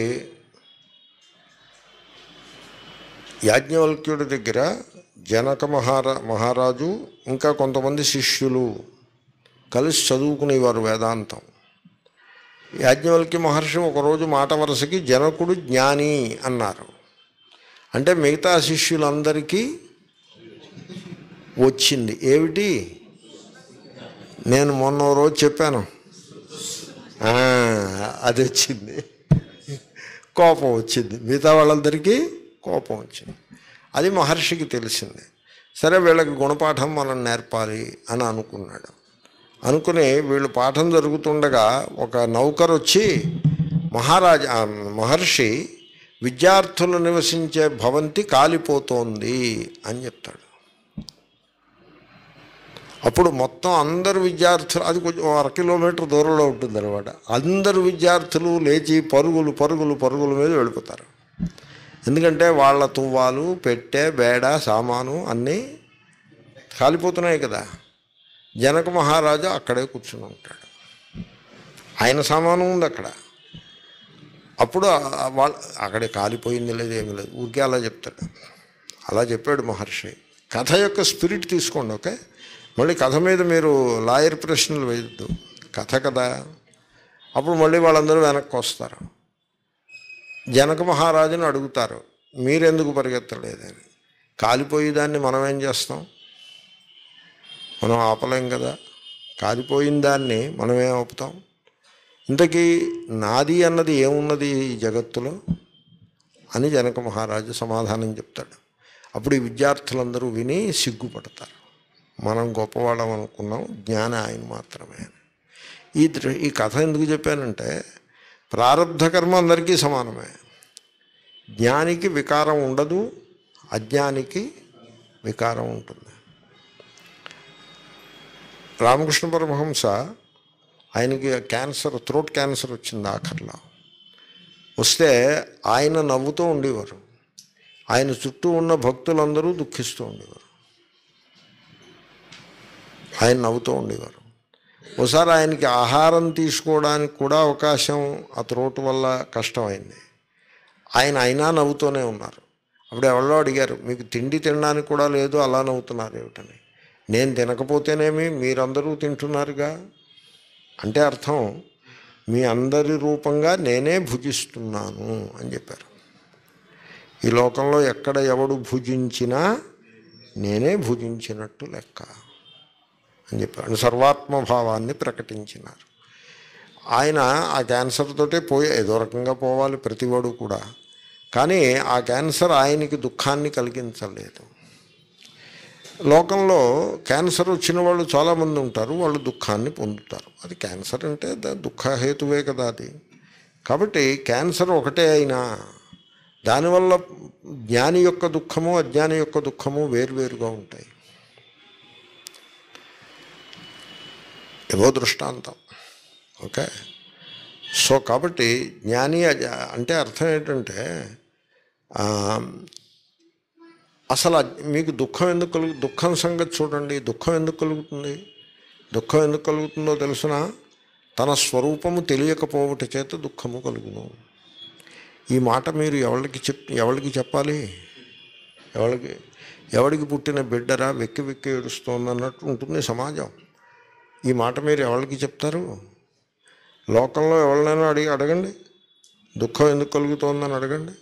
Speaker 1: యాజ్ఞవల్క్యుడి దగ్గర జనక మహారా మహారాజు ఇంకా కొంతమంది శిష్యులు కలిసి చదువుకునేవారు వేదాంతం యాజ్ఞవల్క్య మహర్షి ఒకరోజు మాట వరుసకి జనకుడు జ్ఞాని అన్నారు అంటే మిగతా శిష్యులందరికీ వచ్చింది ఏమిటి నేను మొన్న ఓ రోజు చెప్పాను ఆ, అది వచ్చింది కోపం వచ్చింది మిగతా వాళ్ళందరికీ కోపం వచ్చింది అది మహర్షికి తెలిసింది సరే వీళ్ళకి గుణపాఠం మనం నేర్పాలి అని అనుకున్నాడు అనుకుని వీళ్ళు పాఠం జరుగుతుండగా ఒక నౌకర్ వచ్చి మహారాజా ఆ, మహర్షి విద్యార్థులు నివసించే భవంతి కాలిపోతోంది అని చెప్తాడు అప్పుడు మొత్తం అందరు విద్యార్థులు అది కొంచెం ఓ అర కిలోమీటర్ దూరంలో ఉంటుంది అనమాట అందరు విద్యార్థులు లేచి పరుగులు పరుగులు పరుగుల మీద వెళ్ళిపోతారు ఎందుకంటే వాళ్ళ తువ్వాలు పెట్టె బేడ సామాను అన్నీ కాలిపోతున్నాయి కదా జనక మహారాజు అక్కడే కూర్చుని ఉంటాడు ఆయన సామాను ఉంది అక్కడ అప్పుడు ఆ- వాళ్ళ అక్కడే కాలిపోయింది లేదు ఏమీ లేదు ఊరికే అలా చెప్తాడు అలా చెప్పాడు మహర్షి కథ యొక్క స్పిరిట్ తీసుకోండి ఓకే మళ్ళీ కథ మీద మీరు లాయర్ ప్రశ్నలు వేయద్దు కథ కదా అప్పుడు మళ్ళీ వాళ్ళందరూ వెనక్కి వస్తారు జనక మహారాజుని అడుగుతారు మీరెందుకు పరిగెత్తలేదని కాలిపోయేదాన్ని మనం ఏం చేస్తాం మనం ఆపలేం కదా కాలిపోయిన దాన్ని మనం ఏం ఆపుతాం ఇంతకీ నాది అన్నది ఏమున్నది ఈ జగత్తులో అని జనక మహారాజు సమాధానం చెప్తాడు అప్పుడు ఈ విద్యార్థులందరూ విని సిగ్గుపడతారు మనం గొప్పవాళ్ళం అనుకున్నాం జ్ఞాన ఆయన మాత్రమే అని ఈ దృ ఈ కథ ఎందుకు చెప్పానంటే ప్రారంధ కర్మ అందరికీ సమానమే జ్ఞానికి వికారం ఉండదు అజ్ఞానికి వికారం ఉంటుంది రామకృష్ణ పరమహంస ఆయనకి క్యాన్సర్ థ్రోట్ క్యాన్సర్ వచ్చింది ఆఖర్లో వస్తే ఆయన నవ్వుతూ ఉండేవారు ఆయన చుట్టూ ఉన్న భక్తులందరూ దుఃఖిస్తూ ఉండేవారు ఆయన నవ్వుతూ ఉండేవారు ఒకసారి ఆయనకి ఆహారం తీసుకోవడానికి కూడా అవకాశం ఆ త్రోటు వల్ల కష్టమైంది ఆయన అయినా నవ్వుతూనే ఉన్నారు అప్పుడు ఎవరో అడిగారు మీకు తిండి తినడానికి కూడా లేదు అలా నవ్వుతున్నారు ఏమిటని నేను తినకపోతేనేమి మీరందరూ తింటున్నారుగా అంటే అర్థం మీ అందరి రూపంగా నేనే భుజిస్తున్నాను అని చెప్పారు ఈ లోకంలో ఎక్కడ ఎవడు భుజించినా నేనే భుజించినట్టు లెక్క అని చెప్పారు సర్వాత్మభావాన్ని ప్రకటించినారు ఆయన ఆ క్యాన్సర్ తోటే పోయి ఏదో రకంగా పోవాలి ప్రతివాడు కూడా కానీ ఆ క్యాన్సర్ ఆయనకి దుఃఖాన్ని కలిగించలేదు లోకంలో క్యాన్సర్ వచ్చిన వాళ్ళు చాలామంది ఉంటారు వాళ్ళు దుఃఖాన్ని పొందుతారు అది క్యాన్సర్ అంటే దా- దుఃఖహేతువే కదా అది కాబట్టి క్యాన్సర్ ఒకటే అయినా దానివల్ల జ్ఞాని యొక్క దుఃఖము అజ్ఞాని యొక్క దుఃఖము వేరువేరుగా ఉంటాయి ఏవో దృష్టాంతం ఓకే సో కాబట్టి జ్ఞాని అజ- అంటే అర్థం ఏంటంటే ఆ, అసలు అజ్- మీకు దుఃఖం ఎందుకు కలుగు దుఃఖం సంగతి చూడండి దుఃఖం ఎందుకు కలుగుతుంది దుఃఖం ఎందుకు కలుగుతుందో తెలుసిన తన స్వరూపము తెలియకపోవట చేత దుఃఖము కలుగును ఈ మాట మీరు ఎవరికి చెప్ ఎవరికి చెప్పాలి ఎవరికి ఎవరికి పుట్టిన బిడ్డరా వెక్కి వెక్కి ఏడుస్తోంది అన్నట్టు ఉంటుంది సమాజం ఈ మాట మీరు ఎవరికి చెప్తారు లోకంలో ఎవరినైనా అడిగి అడగండి దుఃఖం ఎందుకు కలుగుతోందని అడగండి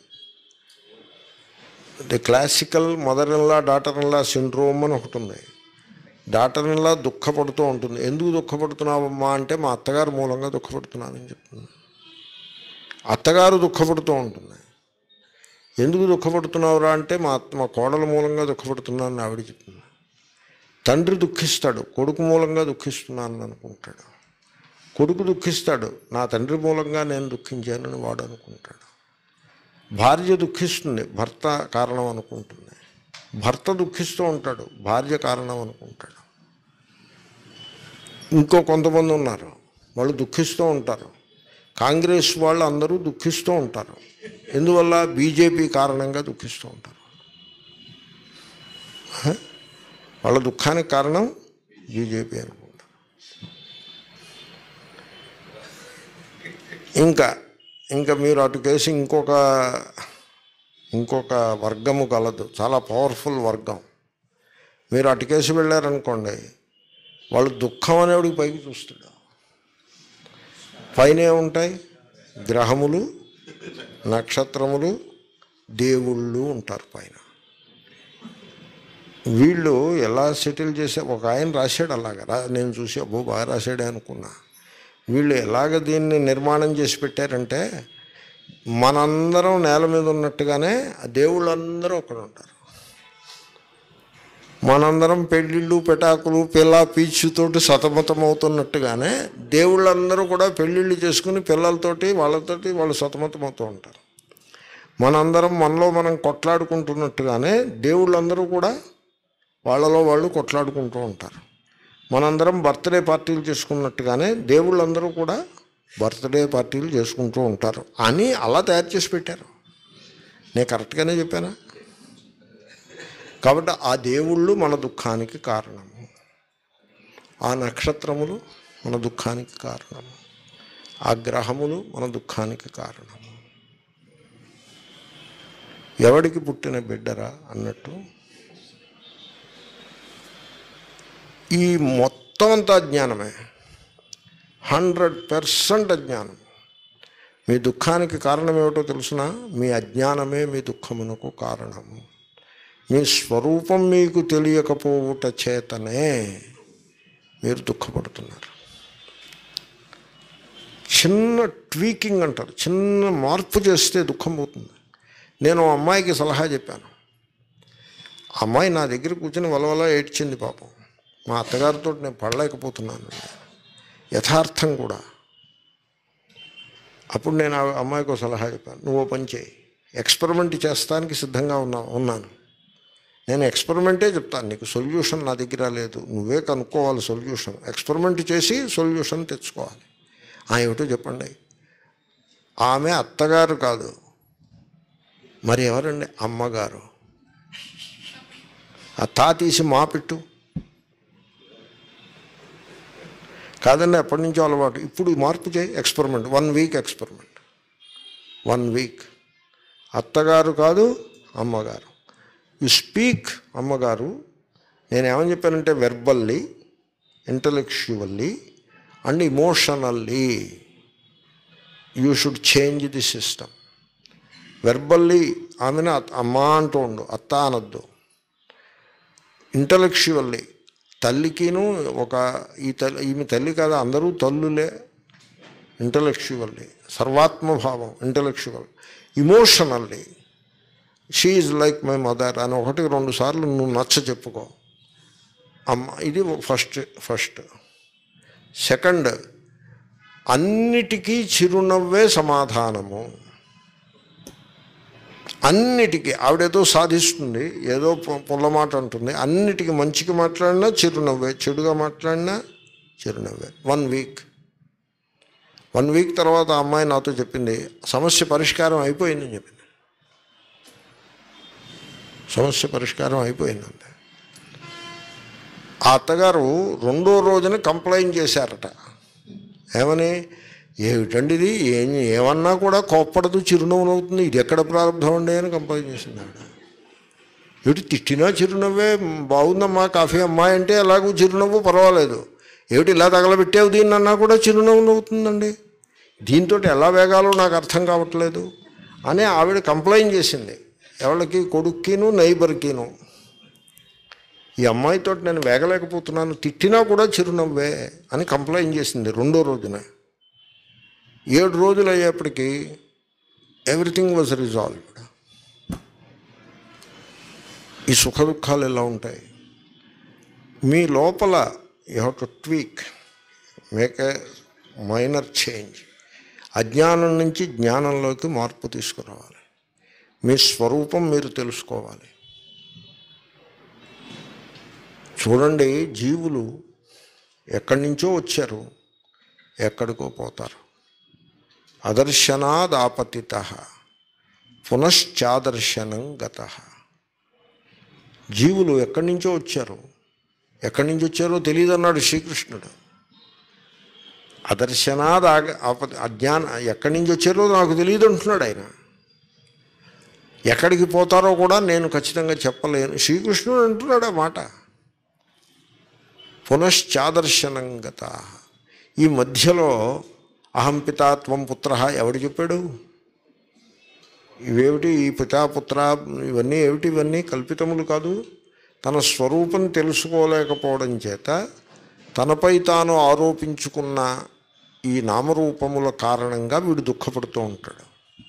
Speaker 1: the classical mother in law daughter in law syndrome అని ఒకటి ఉంది డాటర్ ఇన్లా దుఃఖపడుతూ ఉంటుంది ఎందుకు దుఃఖపడుతున్నావమ్మా అంటే మా అత్తగారు మూలంగా దుఃఖపడుతున్నానని చెప్తుంది అత్తగారు దుఃఖపడుతూ ఉంటుంది ఎందుకు దుఃఖపడుతున్నావురా అంటే మా అత్త మా కోడల మూలంగా దుఃఖపడుతున్నానని ఆవిడ చెప్తుంది తండ్రి దుఃఖిస్తాడు కొడుకు మూలంగా దుఃఖిస్తున్నానని అనుకుంటాడు కొడుకు దుఃఖిస్తాడు నా తండ్రి మూలంగా నేను దుఃఖించానని వాడు అనుకుంటాడు భార్య దుఃఖిస్తుంది భర్త కారణం అనుకుంటుంది భర్త దుఃఖిస్తూ ఉంటాడు భార్య కారణం అనుకుంటాడు ఇంకో కొంతమంది ఉన్నారు వాళ్ళు దుఃఖిస్తూ ఉంటారు కాంగ్రెస్ వాళ్ళు అందరూ దుఃఖిస్తూ ఉంటారు ఎందువల్ల బీజేపీ కారణంగా దుఃఖిస్తూ ఉంటారు హ? వాళ్ళ దుఃఖానికి కారణం బీజేపీ అనుకుంటారు ఇంకా ఇంకా మీరు అటు కేసి ఇంకొక ఇంకొక వర్గము కలదు చాలా పవర్ఫుల్ వర్గం మీరు అటు కేసి వెళ్ళారనుకోండి వాళ్ళు దుఃఖం అనేవాడికి పైకి చూస్తాడు పైన ఉంటాయి గ్రహములు నక్షత్రములు దేవుళ్ళు ఉంటారు పైన వీళ్ళు ఎలా సెటిల్ చేసే ఒక ఆయన రాశాడు అలాగా రా నేను చూసి అబ్బో బాగా రాశాడే అనుకున్నా వీళ్ళు ఎలాగ దీన్ని నిర్మాణం చేసి పెట్టారంటే మనందరం నేల మీద ఉన్నట్టుగానే ఆ దేవుళ్ళందరూ అక్కడ ఉంటారు మనందరం పెళ్ళిళ్ళు పెటాకులు పిల్ల పీచుతోటి సతమతమవుతున్నట్టుగానే దేవుళ్ళందరూ కూడా పెళ్ళిళ్ళు చేసుకుని పిల్లలతోటి వాళ్ళతోటి వాళ్ళు సతమతమవుతూ ఉంటారు మనందరం మనలో మనం కొట్లాడుకుంటున్నట్టుగానే దేవుళ్ళందరూ కూడా వాళ్ళలో వాళ్ళు కొట్లాడుకుంటూ ఉంటారు మనందరం బర్త్డే పార్టీలు చేసుకున్నట్టుగానే దేవుళ్ళందరూ కూడా బర్త్డే పార్టీలు చేసుకుంటూ ఉంటారు అని అలా తయారు చేసి పెట్టారు నేను కరెక్ట్గానే చెప్పానా కాబట్టి ఆ దేవుళ్ళు మన దుఃఖానికి కారణము ఆ నక్షత్రములు మన దుఃఖానికి కారణము ఆ గ్రహములు మన దుఃఖానికి కారణము ఎవడికి పుట్టిన బిడ్డరా అన్నట్టు ఈ మొత్తం అంతా అజ్ఞానమే హండ్రెడ్ పర్సెంట్ అజ్ఞానం మీ దుఃఖానికి కారణం ఏమిటో తెలుసిన మీ అజ్ఞానమే మీ దుఃఖమునకు కారణము మీ స్వరూపం మీకు తెలియకపోవుట చేతనే మీరు దుఃఖపడుతున్నారు చిన్న ట్వీకింగ్ అంటారు చిన్న మార్పు చేస్తే దుఃఖం పోతుంది నేను ఆ అమ్మాయికి సలహా చెప్పాను ఆ అమ్మాయి నా దగ్గర కూర్చొని వలవల ఏడ్చింది పాపం మా అత్తగారితో నేను పడలేకపోతున్నాను యథార్థం కూడా అప్పుడు నేను ఆ అమ్మాయికి ఒక సలహా చెప్పాను నువ్వు ఓ పని చేయి ఎక్స్పెరిమెంట్ చేస్తానికి సిద్ధంగా ఉన్నా ఉన్నాను నేను ఎక్స్పెరిమెంటే చెప్తాను నీకు సొల్యూషన్ నా దగ్గర లేదు నువ్వే కనుక్కోవాలి సొల్యూషన్ ఎక్స్పెరిమెంట్ చేసి సొల్యూషన్ తెచ్చుకోవాలి ఆ ఏమిటో చెప్పండి ఆమె అత్తగారు కాదు మరి ఎవరండి అమ్మగారు ఆ తా తీసి మా పెట్టు కాదండి ఎప్పటి నుంచో అలవాటు ఇప్పుడు మార్పు చేయి experiment one week experiment one week అత్తగారు కాదు అమ్మగారు యు స్పీక్ అమ్మగారు నేను ఏమని చెప్పానంటే verbally intellectually and emotionally you should change the system verbally ఆమెను అత్- అమ్మా అంటూ ఉండు అత్త అనొద్దు ఇంటలెక్చువల్లీ తల్లికిను ఒక ఈ తల్లి ఈమె తల్లి కాదు అందరూ తల్లులే ఇంటలెక్చువల్లీ సర్వాత్మభావం intellectual emotionally she is like my mother అని ఒకటి రెండు సార్లు నువ్వు నచ్చ చెప్పుకో అమ్మ ఇది ఫస్ట్ ఫస్ట్ సెకండ్ అన్నిటికీ చిరునవ్వే సమాధానము అన్నిటికీ ఆవిడేదో సాధిస్తుంది ఏదో పు- పుల్ల మాట అంటుంది అన్నిటికీ మంచికి మాట్లాడినా చిరునవ్వే చెడుగా మాట్లాడినా చిరునవ్వే వన్ వీక్ వన్ వీక్ తర్వాత ఆ అమ్మాయి నాతో చెప్పింది సమస్య పరిష్కారం అయిపోయిందని చెప్పింది సమస్య పరిష్కారం అయిపోయిందండి ఆ అత్తగారు రెండో రోజున కంప్లైంట్ చేశారట ఏమని ఏమిటండి ఇది ఏం ఏమన్నా కూడా కోప్పడదు చిరునవ్వు అవుతుంది ఇది ఎక్కడ ప్రారంభం అండి అని కంప్లైంట్ చేసింది ఆవిడ ఏమిటి తిట్టినా చిరునవ్వే బాగుందమ్మా కాఫీ అమ్మాయి అంటే ఎలాగూ చిరునవ్వు పర్వాలేదు ఏమిటి ఇలా తగలబెట్టావు దీన్ని అన్నా కూడా చిరునవ్వు నవ్వుతుందండి దీంతో ఎలా వేగాలో నాకు అర్థం కావట్లేదు అని ఆవిడ కంప్లైంట్ చేసింది ఎవరికి కొడుక్కిను నైబర్కిను ఈ అమ్మాయితో నేను వేగలేకపోతున్నాను తిట్టినా కూడా చిరునవ్వే అని కంప్లైంట్ చేసింది రెండో రోజున ఏడు రోజులు అయ్యేప్పటికీ ఎవ్రీథింగ్ వాజ్ రిజాల్వ్డ్ ఈ సుఖ దుఃఖాలు ఎలా ఉంటాయి మీ లోపల you have to tweak make a minor change అజ్ఞానం నుంచి జ్ఞానంలోకి మార్పు తీసుకురావాలి మీ స్వరూపం మీరు తెలుసుకోవాలి చూడండి జీవులు ఎక్కడి నుంచో వచ్చారు ఎక్కడికో పోతారు అదర్శనాదాపతిత పునశ్చాదర్శనం గత జీవులు ఎక్కడి నుంచో వచ్చారు ఎక్కడి నుంచి వచ్చారో తెలియదు అన్నాడు శ్రీకృష్ణుడు అదర్శనాద్ ఆగ ఆప అజ్ఞాన ఎక్కడి నుంచి వచ్చారో నాకు తెలియదు అంటున్నాడు ఆయన ఎక్కడికి పోతారో కూడా నేను ఖచ్చితంగా చెప్పలేను శ్రీకృష్ణుడు అంటున్నాడు ఆ మాట పునశ్చాదర్శనం గత ఈ మధ్యలో అహం పితా త్వం పుత్ర ఎవడు చెప్పాడు ఇవేమిటి ఈ పితాపుత్ర ఇవన్నీ ఏమిటి ఇవన్నీ కల్పితములు కాదు తన స్వరూపం తెలుసుకోలేకపోవడం చేత తనపై తాను ఆరోపించుకున్న ఈ నామరూపముల కారణంగా వీడు దుఃఖపడుతూ ఉంటాడు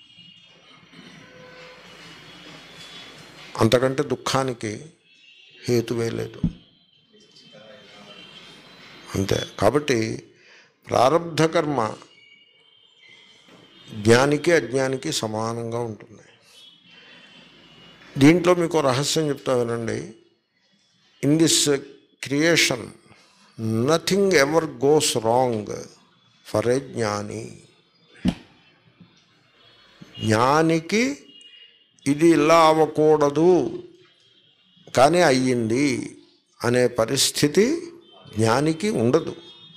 Speaker 1: అంతకంటే దుఃఖానికి హేతువే లేదు అంతే కాబట్టి ప్రారంధ కర్మ జ్ఞానికి అజ్ఞానికి సమానంగా ఉంటుంది దీంట్లో మీకు ఓ రహస్యం చెప్తా వినండి in this creation nothing ever goes wrong for a జ్ఞాని జ్ఞానికి ఇది ఇలా అవ్వకూడదు కానీ అయ్యింది అనే పరిస్థితి జ్ఞానికి ఉండదు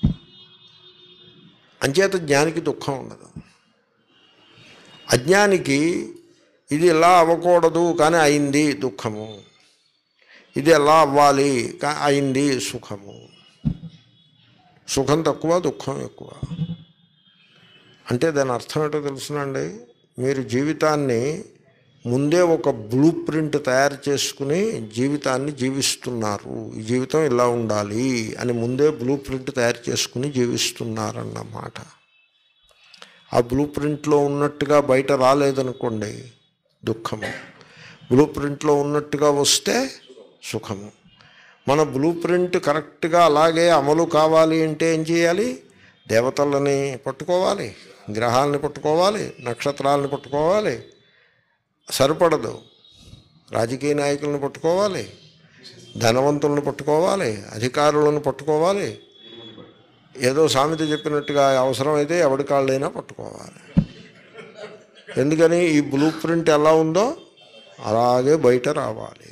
Speaker 1: అంచేత జ్ఞానికి దుఃఖం ఉండదు అజ్ఞానికి ఇది ఇలా అవ్వకూడదు కానీ అయింది దుఃఖము ఇది ఎలా అవ్వాలి కా- అయింది సుఖము సుఖం తక్కువ దుఃఖం ఎక్కువ అంటే దాని అర్థం ఏంటో తెలుసునండి మీరు జీవితాన్ని ముందే ఒక బ్లూ ప్రింట్ తయారు చేసుకుని జీవితాన్ని జీవిస్తున్నారు ఈ జీవితం ఇలా ఉండాలి అని ముందే బ్లూ ప్రింట్ తయారు చేసుకుని జీవిస్తున్నారన్నమాట ఆ బ్లూ ప్రింట్లో ఉన్నట్టుగా బయట రాలేదనుకోండి దుఃఖము బ్లూ ప్రింట్లో ఉన్నట్టుగా వస్తే సుఖము మన బ్లూ ప్రింట్ కరెక్ట్గా అలాగే అమలు కావాలి అంటే ఏం చేయాలి దేవతలని పట్టుకోవాలి గ్రహాలని పట్టుకోవాలి నక్షత్రాలని పట్టుకోవాలి సరిపడదు రాజకీయ నాయకులను పట్టుకోవాలి ధనవంతులను పట్టుకోవాలి అధికారులను పట్టుకోవాలి ఏదో సామెత చెప్పినట్టుగా అవసరమైతే ఎవడి కాళ్ళైనా పట్టుకోవాలి ఎందుకని ఈ బ్లూ ప్రింట్ ఎలా ఉందో అలాగే బయట రావాలి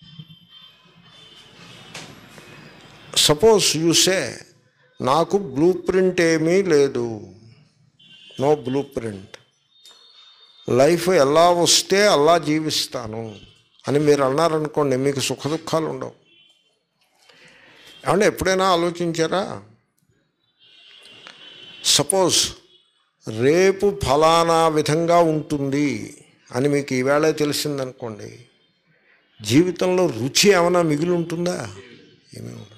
Speaker 1: సపోజ్ యూసే నాకు బ్లూ ప్రింట్ ఏమీ లేదు నో బ్లూ ప్రింట్ లైఫ్ ఎలా వస్తే అలా జీవిస్తాను అని మీరు అన్నారనుకోండి మీకు సుఖ దుఃఖాలు ఉండవు ఏమంటే ఎప్పుడైనా ఆలోచించారా సపోజ్ రేపు ఫలానా విధంగా ఉంటుంది అని మీకు ఈవేళ తెలిసిందనుకోండి జీవితంలో రుచి ఏమైనా మిగిలి ఉంటుందా ఏమీ ఉండదు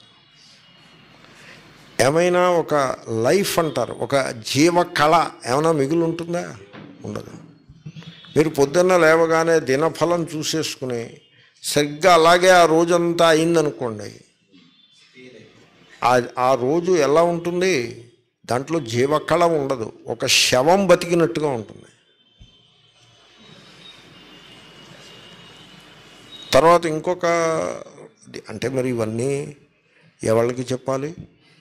Speaker 1: ఏమైనా ఒక లైఫ్ అంటారు ఒక జీవ కళ ఏమైనా మిగిలి ఉంటుందా ఉండదు మీరు పొద్దున్న లేవగానే దినఫలం చూసేసుకుని సరిగ్గా అలాగే ఆ రోజంతా అయిందనుకోండి ఆ- ఆ రోజు ఎలా ఉంటుంది దాంట్లో జీవకళ ఉండదు ఒక శవం బతికినట్టుగా ఉంటుంది తర్వాత ఇంకొక అంటే మరి ఇవన్నీ ఎవరికి చెప్పాలి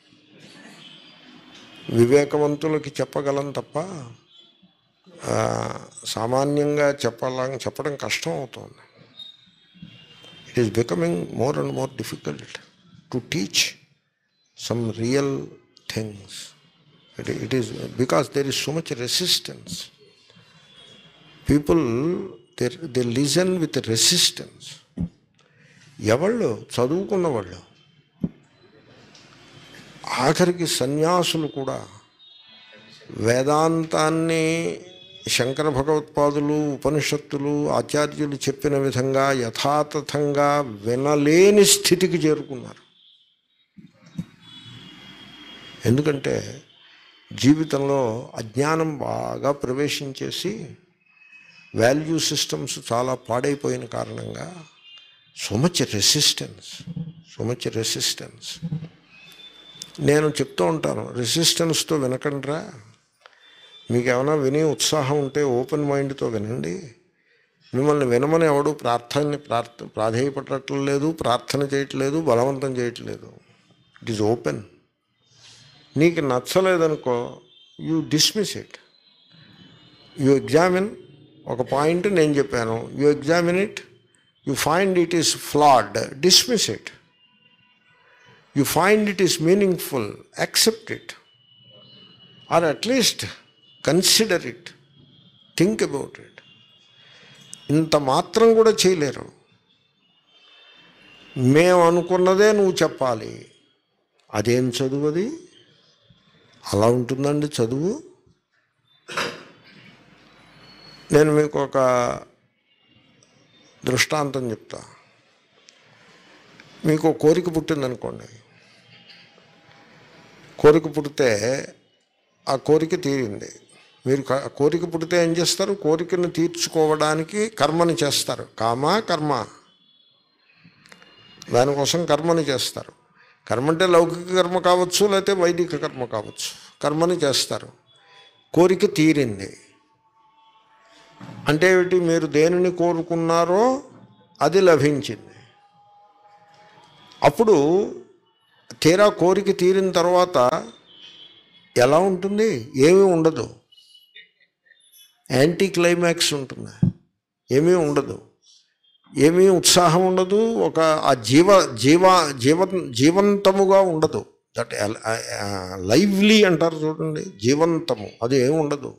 Speaker 1: వివేకవంతులకి చెప్పగలం తప్ప ఆ, సామాన్యంగా చెప్పాల చెప్పడం కష్టం అవుతుంది it is becoming more and more difficult to teach some real things it it is because there is so much resistance people they they listen with resistance ఎవళ్ళు చదువుకున్న వాళ్ళు ఆఖరికి సన్యాసులు కూడా వేదాంతాన్ని శంకర భగవత్పాదులు ఉపనిషత్తులు ఆచార్యులు చెప్పిన విధంగా యథాతథంగా వినలేని స్థితికి చేరుకున్నారు ఎందుకంటే జీవితంలో అజ్ఞానం బాగా ప్రవేశించేసి వాల్యూ సిస్టమ్స్ చాలా పాడైపోయిన కారణంగా so much resistance so much resistance నేను చెప్తూ ఉంటాను రెసిస్టెన్స్తో వినకండిరా మీకు ఏమైనా విని ఉత్సాహం ఉంటే ఓపెన్ మైండ్తో వినండి మిమ్మల్ని వినమని ఎవడు ప్రార్థన ప్రార్థ ప్రాధేయపడటం లేదు ప్రార్థన చేయట్లేదు బలవంతం చేయట్లేదు ఇట్ ఈజ్ ఓపెన్ నీకు నచ్చలేదనుకో you dismiss it you examine ఒక పాయింట్ నేను చెప్పాను you examine it you find it is flawed dismiss it you find it is meaningful accept it or at least consider it think about it ఇంత మాత్రం కూడా చేయలేరు మేము అనుకున్నదే నువ్వు చెప్పాలి అదేం చదువు అది అలా ఉంటుందండి చదువు నేను మీకు ఒక దృష్టాంతం చెప్తా మీకు ఒక కోరిక పుట్టిందనుకోండి కోరిక పుడితే ఆ కోరిక తీరింది మీరు క- కోరిక పుడితే ఏం చేస్తారు కోరికను తీర్చుకోవడానికి కర్మని చేస్తారు కామ కర్మ దానికోసం కర్మని చేస్తారు కర్మ అంటే లౌకిక కర్మ కావచ్చు లేకపోతే వైదిక కర్మ కావచ్చు కర్మని చేస్తారు కోరిక తీరింది అంటే ఏమిటి మీరు దేనిని కోరుకున్నారో అది లభించింది అప్పుడు తీరా కోరిక తీరిన తర్వాత ఎలా ఉంటుంది ఏమీ ఉండదు యాంటీ క్లైమాక్స్ ఉంటుంది ఏమీ ఉండదు ఏమీ ఉత్సాహం ఉండదు ఒక ఆ జీవ జీవ జీవ జీవంతముగా ఉండదు దట్ లైవ్లీ అంటారు చూడండి జీవంతము అది ఏమి ఉండదు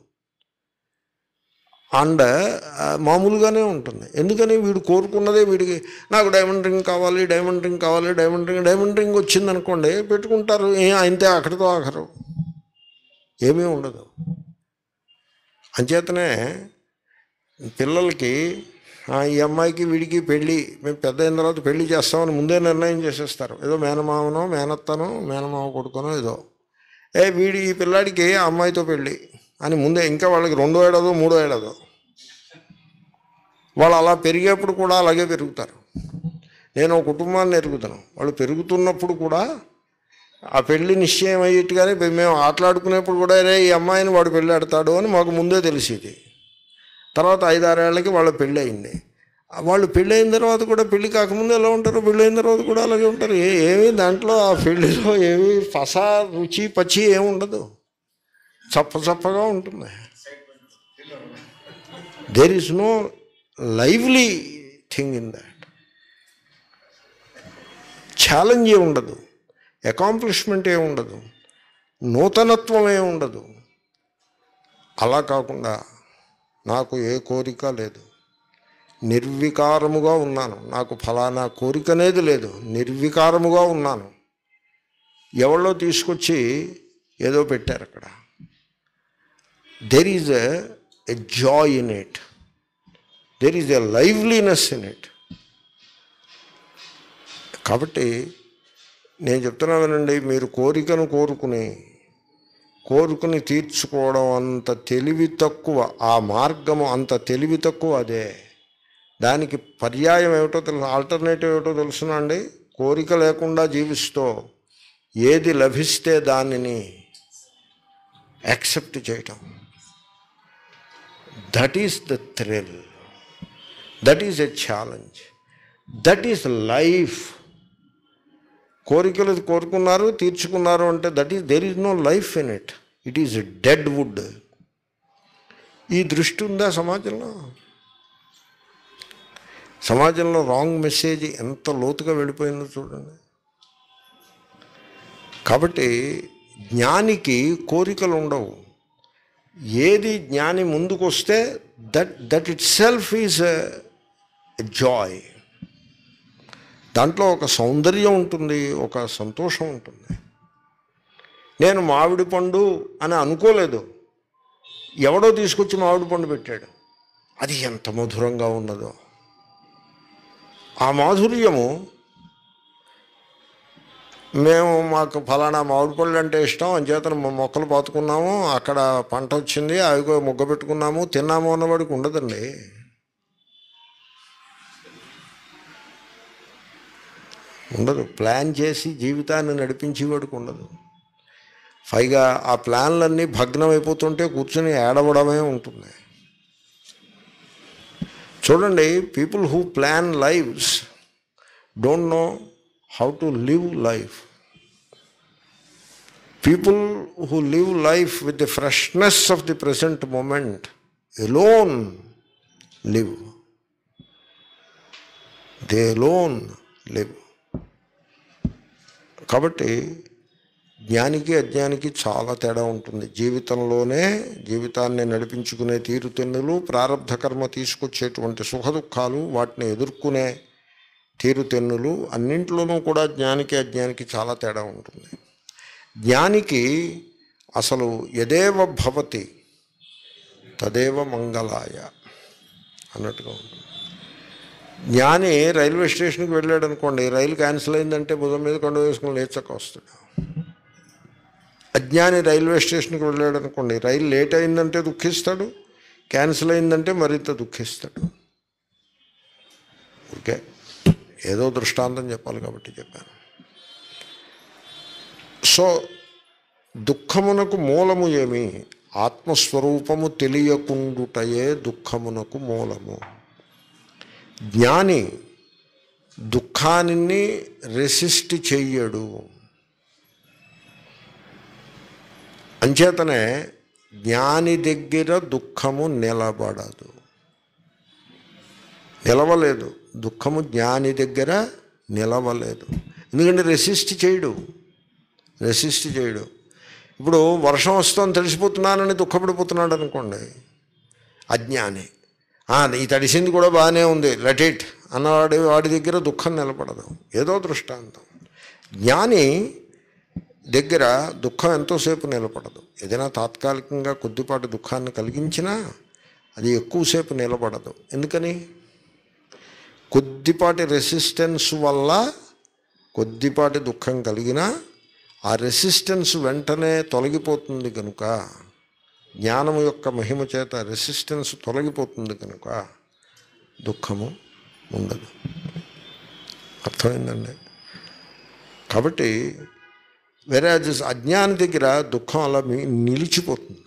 Speaker 1: అండ్ మామూలుగానే ఉంటుంది ఎందుకని వీడు కోరుకున్నదే వీడికి నాకు డైమండ్ రింగ్ కావాలి డైమండ్ రింగ్ కావాలి డైమండ్ రింగ్ డైమండ్ రింగ్ వచ్చిందనుకోండి పెట్టుకుంటారు ఏ అంతే అక్కడితో ఆఖరు ఏమీ ఉండదు అంచేతనే పిల్లలకి "ఆ, ఈ అమ్మాయికి వీడికి పెళ్ళి మేము పెద్ద అయిన తర్వాత పెళ్లి చేస్తామని ముందే నిర్ణయం చేసేస్తారు ఏదో మేనమామనో మేనత్తనో మేనమామ కొడుకునో ఏదో ఏ వీడి ఈ పిల్లాడికి ఆ అమ్మాయితో పెళ్ళి అని ముందే ఇంకా వాళ్ళకి రెండో ఏడాదో మూడో ఏడాదో వాళ్ళు అలా పెరిగేప్పుడు కూడా అలాగే పెరుగుతారు నేను ఒక కుటుంబాన్ని ఎరుగుతాను వాళ్ళు పెరుగుతున్నప్పుడు కూడా ఆ పెళ్లి నిశ్చయం అయ్యేట్టుగానే మేము ఆటలాడుకునేప్పుడు కూడా రే ఈ అమ్మాయిని వాడు పెళ్ళి ఆడతాడు అని మాకు ముందే తెలిసేది తర్వాత ఐదారేళ్లకి వాళ్ళ పెళ్ళి అయింది వాళ్ళు పెళ్ళి అయిన తర్వాత కూడా పెళ్లి కాకముందు ఎలా ఉంటారు పెళ్ళి అయిన తర్వాత కూడా అలాగే ఉంటారు ఏ ఏమీ దాంట్లో ఆ పెళ్లిలో ఏమీ పస రుచి పచ్చి ఏమి ఉండదు చప్ప చప్పగా ఉంటుంది there is no lively thing in that challenge ఏ ఉండదు అకాంప్లిష్మెంట్ ఏ ఉండదు నూతనత్వం ఏ ఉండదు అలా కాకుండా నాకు ఏ కోరిక లేదు నిర్వికారముగా ఉన్నాను నాకు ఫలానా కోరిక అనేది లేదు నిర్వికారముగా ఉన్నాను ఎవరో తీసుకొచ్చి ఏదో పెట్టారు అక్కడ there is a joy in it there is a liveliness in it కాబట్టి నేను చెప్తున్నానండి మీరు కోరికను కోరుకుని కోరుకుని తీర్చుకోవడం అంత తెలివి తక్కువ ఆ మార్గము అంత తెలివి తక్కువ అదే దానికి పర్యాయం ఏమిటో తెలుసు ఆల్టర్నేటివ్ ఏమిటో తెలుసునా అండి కోరిక లేకుండా జీవిస్తూ ఏది లభిస్తే దానిని యాక్సెప్ట్ చేయటం that is the thrill that is a challenge that is life కోరికలు కోరుకున్నారు తీర్చుకున్నారు అంటే that is there is no life in it it is dead wood ఈ దృష్టి ఉందా సమాజంలో సమాజంలో రాంగ్ మెసేజ్ ఎంత లోతుగా వెళ్ళిపోయిందో చూడండి కాబట్టి జ్ఞానికి కోరికలు ఉండవు ఏది జ్ఞాని ముందుకు వస్తే that that itself is joy దాంట్లో ఒక సౌందర్యం ఉంటుంది ఒక సంతోషం ఉంటుంది నేను మామిడి పండు అని అనుకోలేదు ఎవడో తీసుకొచ్చి మామిడి పండు పెట్టాడు అది ఎంత మధురంగా ఉన్నదో ఆ మాధుర్యము మేము మాకు ఫలానా మామిడి పళ్ళు అంటే ఇష్టం అంచేతను మా మొక్కలు పాతుకున్నాము అక్కడ పంట వచ్చింది అవి మొగ్గ పెట్టుకున్నాము తిన్నాము అన్నవాడికి ఉండదండి ఉండదు ప్లాన్ చేసి జీవితాన్ని నడిపించేవాడికి ఉండదు పైగా ఆ ప్లాన్లన్నీ భగ్నం అయిపోతుంటే కూర్చొని ఏడవడమే ఉంటుంది చూడండి people who plan lives don't know how to live life people who live life with the freshness of the present moment alone live they alone live కాబట్టి జ్ఞానికి అజ్ఞానికి చాలా తేడా ఉంటుంది జీవితంలోనే జీవితాన్ని నడిపించుకునే తీరుతెన్నులు ప్రారంధ కర్మ తీసుకొచ్చేటువంటి సుఖ దుఃఖాలు వాటిని ఎదుర్కొనే తీరుతెన్నులు అన్నింట్లోనూ కూడా జ్ఞానికి అజ్ఞానికి చాలా తేడా ఉంటుంది జ్ఞానికి అసలు యదేవ భవతి తదేవ మంగళాయ అన్నట్టుగా ఉంటుంది జ్ఞాని రైల్వే స్టేషన్కి వెళ్ళాడు అనుకోండి రైలు క్యాన్సిల్ అయిందంటే భుజం మీద కొండ వేసుకుని లేచక వస్తాడు అజ్ఞాని రైల్వే స్టేషన్కి వెళ్ళాడు అనుకోండి రైలు లేట్ అయిందంటే దుఃఖిస్తాడు క్యాన్సిల్ అయిందంటే మరింత దుఃఖిస్తాడు ఓకే ఏదో దృష్టాంతం చెప్పాలి కాబట్టి చెప్పాను సో దుఃఖమునకు మూలము ఏమి ఆత్మస్వరూపము తెలియకుండుటయే దుఃఖమునకు మూలము జ్ఞాని దుఃఖాన్ని రెసిస్ట్ చెయ్యడు అంచేతనే జ్ఞాని దగ్గర దుఃఖము నిలబడదు నిలవలేదు దుఃఖము జ్ఞాని దగ్గర నిలవలేదు ఎందుకంటే రెసిస్ట్ చేయడు రెసిస్ట్ చేయడు ఇప్పుడు వర్షం వస్తుందని తెలిసిపోతున్నానని దుఃఖపడిపోతున్నాడు అనుకోండి అజ్ఞాని "ఆ, ఈ తడిసింది కూడా బాగానే ఉంది లెట్ ఇట్ అన్నవాడి వాడి దగ్గర దుఃఖం నిలబడదు ఏదో దృష్టాంతం జ్ఞాని దగ్గర దుఃఖం ఎంతోసేపు నిలబడదు ఏదైనా తాత్కాలికంగా కొద్దిపాటి దుఃఖాన్ని కలిగించినా అది ఎక్కువసేపు నిలబడదు ఎందుకని కొద్దిపాటి రెసిస్టెన్స్ వల్ల కొద్దిపాటి దుఃఖం కలిగినా ఆ రెసిస్టెన్స్ వెంటనే తొలగిపోతుంది కనుక జ్ఞానము యొక్క మహిమ చేత రెసిస్టెన్స్ తొలగిపోతుంది కనుక దుఃఖము ఉండదు అర్థమైందండి కాబట్టి వేరే అజ్ఞాని దగ్గర దుఃఖం అలా మీ నిలిచిపోతుంది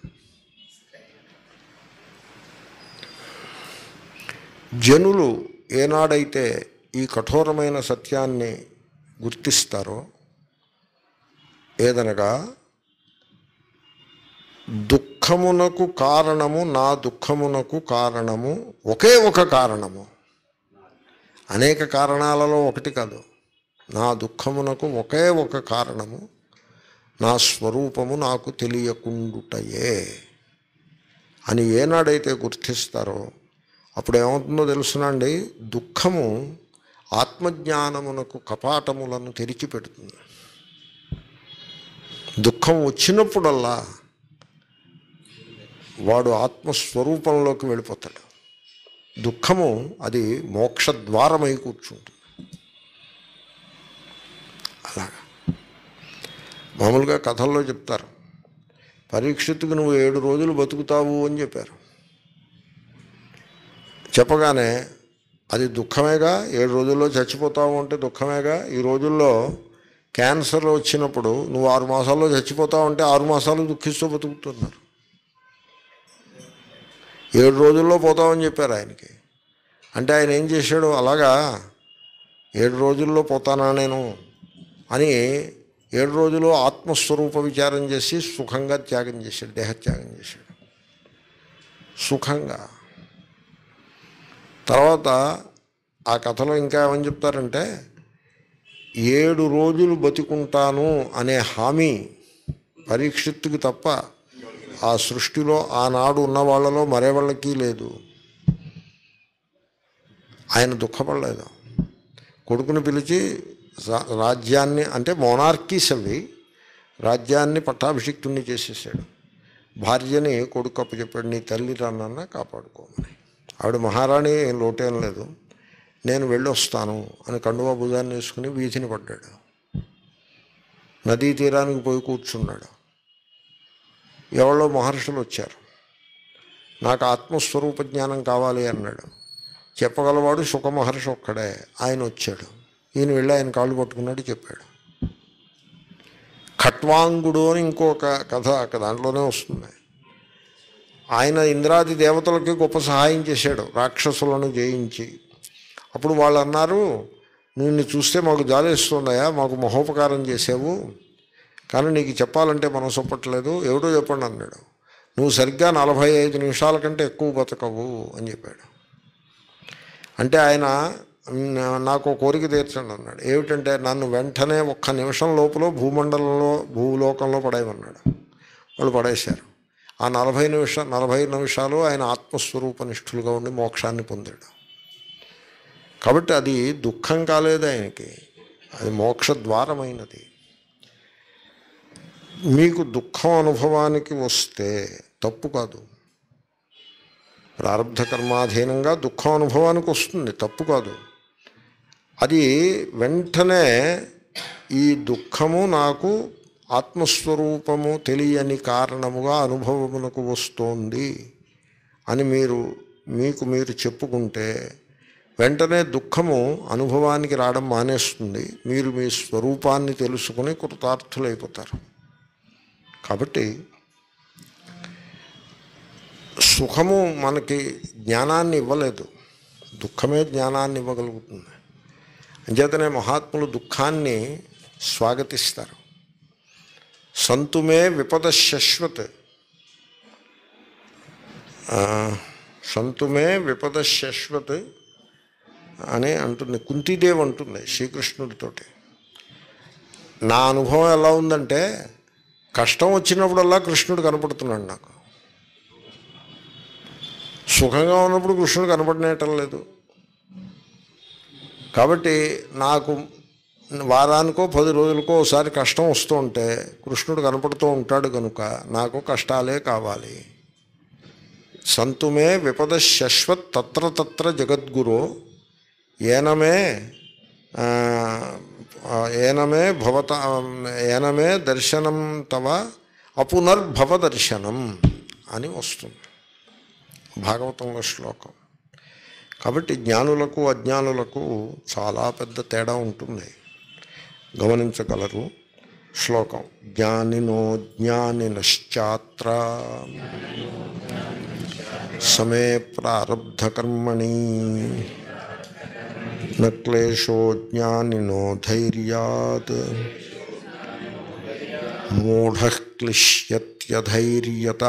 Speaker 1: జనులు ఏనాడైతే ఈ కఠోరమైన సత్యాన్ని గుర్తిస్తారో ఏదనగా దుఃఖమునకు కారణము నా దుఃఖమునకు కారణము ఒకే ఒక కారణము అనేక కారణాలలో ఒకటి కాదు నా దుఃఖమునకు ఒకే ఒక కారణము నా స్వరూపము నాకు తెలియకుండుటయే అని ఏనాడైతే గుర్తిస్తారో అప్పుడు ఏమవుతుందో తెలుసునండి దుఃఖము ఆత్మజ్ఞానమునకు కపాటములను తెరిచిపెడుతుంది దుఃఖం వచ్చినప్పుడల్లా వాడు ఆత్మస్వరూపంలోకి వెళ్ళిపోతాడు దుఃఖము అది మోక్షద్వారమై కూర్చుంటుంది అలాగా మామూలుగా కథల్లో చెప్తారు పరీక్షిత్తుకు నువ్వు ఏడు రోజులు బతుకుతావు అని చెప్పారు చెప్పగానే అది దుఃఖమేగా ఏడు రోజుల్లో చచ్చిపోతావు అంటే దుఃఖమేగా ఈ రోజుల్లో క్యాన్సర్ వచ్చినప్పుడు నువ్వు ఆరు మాసాల్లో చచ్చిపోతావు అంటే ఆరు మాసాలు దుఃఖిస్తూ బతుకుతున్నారు ఏడు రోజుల్లో పోతామని చెప్పారు ఆయనకి అంటే ఆయన ఏం చేశాడు అలాగా ఏడు రోజుల్లో పోతానా నేను అని ఏడు రోజులు ఆత్మస్వరూప విచారం చేసి సుఖంగా త్యాగం చేశాడు దేహత్యాగం చేశాడు సుఖంగా తర్వాత ఆ కథలో ఇంకా ఏమని చెప్తారంటే ఏడు రోజులు బతికుంటాను అనే హామీ పరీక్షిత్తుకి తప్ప ఆ సృష్టిలో ఆనాడు ఉన్న వాళ్ళలో మరే వాళ్ళకి లేదు ఆయన దుఃఖపడలేదు కొడుకుని పిలిచి రా- రాజ్యాన్ని అంటే మోనార్కీస్ అవి రాజ్యాన్ని పట్టాభిషిక్తుణ్ణి చేసేసాడు భార్యని కొడుకు అప్పచెప్పాడు నీ తల్లి రానన్నా కాపాడుకోమని ఆవిడ మహారాణి ఏం లోటేం లేదు నేను వెళ్ళొస్తాను అని కండువా భుజాన్ని వేసుకుని వీధిని పడ్డాడు నదీ తీరానికి పోయి కూర్చున్నాడు ఎవరో మహర్షులు వచ్చారు నాకు ఆత్మస్వరూప జ్ఞానం కావాలి అన్నాడు చెప్పగలవాడు సుఖ మహర్షి ఒక్కడే ఆయన వచ్చాడు ఈయన వెళ్ళి ఆయన కాళ్ళు పట్టుకున్నాడు చెప్పాడు ఖట్వాంగుడు అని ఇంకొక కథ అక్కడ దాంట్లోనే వస్తుంది ఆయన ఇంద్రాది దేవతలకి గొప్ప సహాయం చేశాడు రాక్షసులను జయించి అప్పుడు వాళ్ళు అన్నారు నిన్ను చూస్తే మాకు జాలేస్తున్నాయా మాకు మహోపకారం చేసావు కానీ నీకు చెప్పాలంటే మనసు ఒప్పట్లేదు ఎవడో చెప్పండి అన్నాడు నువ్వు సరిగ్గా నలభై ఐదు నిమిషాల కంటే ఎక్కువ బతకవు అని చెప్పాడు అంటే ఆయన "నా- నాకు ఒక కోరిక తీర్చండి అన్నాడు ఏమిటంటే నన్ను వెంటనే ఒక్క నిమిషం లోపల భూమండలంలో భూలోకంలో పడేయమన్నాడు వాళ్ళు పడేశారు ఆ నలభై నిమిషం నలభై నిమిషాలు ఆయన ఆత్మస్వరూప నిష్ఠులుగా ఉండి మోక్షాన్ని పొందాడు కాబట్టి అది దుఃఖం కాలేదు ఆయనకి అది మోక్ష ద్వారమైనది మీకు దుఃఖం అనుభవానికి వస్తే తప్పు కాదు ప్రారంధ కర్మాధీనంగా దుఃఖం అనుభవానికి వస్తుంది తప్పు కాదు అది వెంటనే ఈ దుఃఖము నాకు ఆత్మస్వరూపము తెలియని కారణముగా అనుభవమునకు వస్తోంది అని మీరు మీకు మీరు చెప్పుకుంటే వెంటనే దుఃఖము అనుభవానికి రావడం మానేస్తుంది మీరు మీ స్వరూపాన్ని తెలుసుకుని కృతార్థులైపోతారు కాబట్టి సుఖము మనకి జ్ఞానాన్ని ఇవ్వలేదు దుఃఖమే జ్ఞానాన్ని ఇవ్వగలుగుతుంది అంచేతనే మహాత్ములు దుఃఖాన్ని స్వాగతిస్తారు సంతుమే విపద శశ్వత్ ఆ, సంతుమే విపద శశ్వత్ అని అంటుంది కుంతీదేవి అంటుంది శ్రీకృష్ణుడితోటి నా అనుభవం ఎలా ఉందంటే కష్టం వచ్చినప్పుడల్లా కృష్ణుడు కనపడుతున్నాడు నాకు సుఖంగా ఉన్నప్పుడు కృష్ణుడు కనపడనేయటం లేదు కాబట్టి నాకు వారానికో పది రోజులకో ఒకసారి కష్టం వస్తూ ఉంటే కృష్ణుడు కనపడుతూ ఉంటాడు కనుక నాకు కష్టాలే కావాలి సంతుమే విపద శశ్వత్ తత్ర తత్ర జగద్గురో ఏనమే ఆ, ఆ, ఏనమే భవత ఏనమే దర్శనం తవ అపునర్భవ దర్శనం అని వస్తుంది భాగవతంలో శ్లోకం కాబట్టి జ్ఞానులకు అజ్ఞానులకు చాలా పెద్ద తేడా ఉంటుంది గమనించగలరు శ్లోకం జ్ఞానినో జ్ఞానినశ్చాత్ర సమే ప్రారబ్ధకర్మణి నక్లేశో జ్ఞానినో ధైర్యాత్ మూఢ క్లిశ్యత్యధైర్యత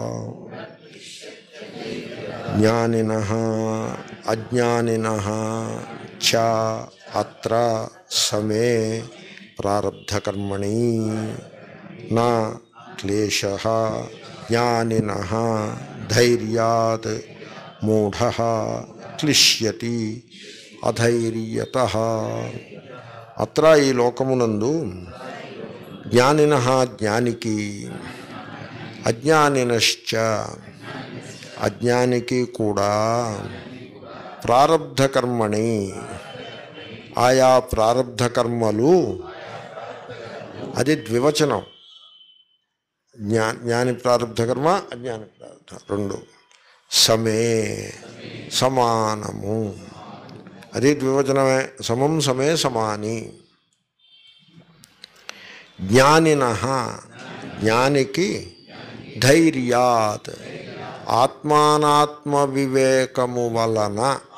Speaker 1: జ్ఞానిన అజ్ఞానిన చ అత్ర సమే ప్రారబ్ధకర్మణి నా క్లేశ జ్ఞానిన ధైర్యాత్ మూఢ క్లిశ్యతి అధైర్యత అత్ర ఈ లోకమునందు జ్ఞానిన జ్ఞానికి అజ్ఞానినశ్చ అజ్ఞానికి కూడా ప్రారబ్ధ కర్మణి ఆయా ప్రారబ్ధ కర్మలు అది ద్వివచనం జ్ఞా జ్ఞాని ప్రారబ్ధ కర్మ అజ్ఞాని ప్రారబ్ధ రెండు సమే సమానము అది ద్వివచనమే సమం సమే సమాని జ్ఞానిన జ్ఞానికి ధైర్యాత్ ఆత్మానాత్మ వివేకము వలన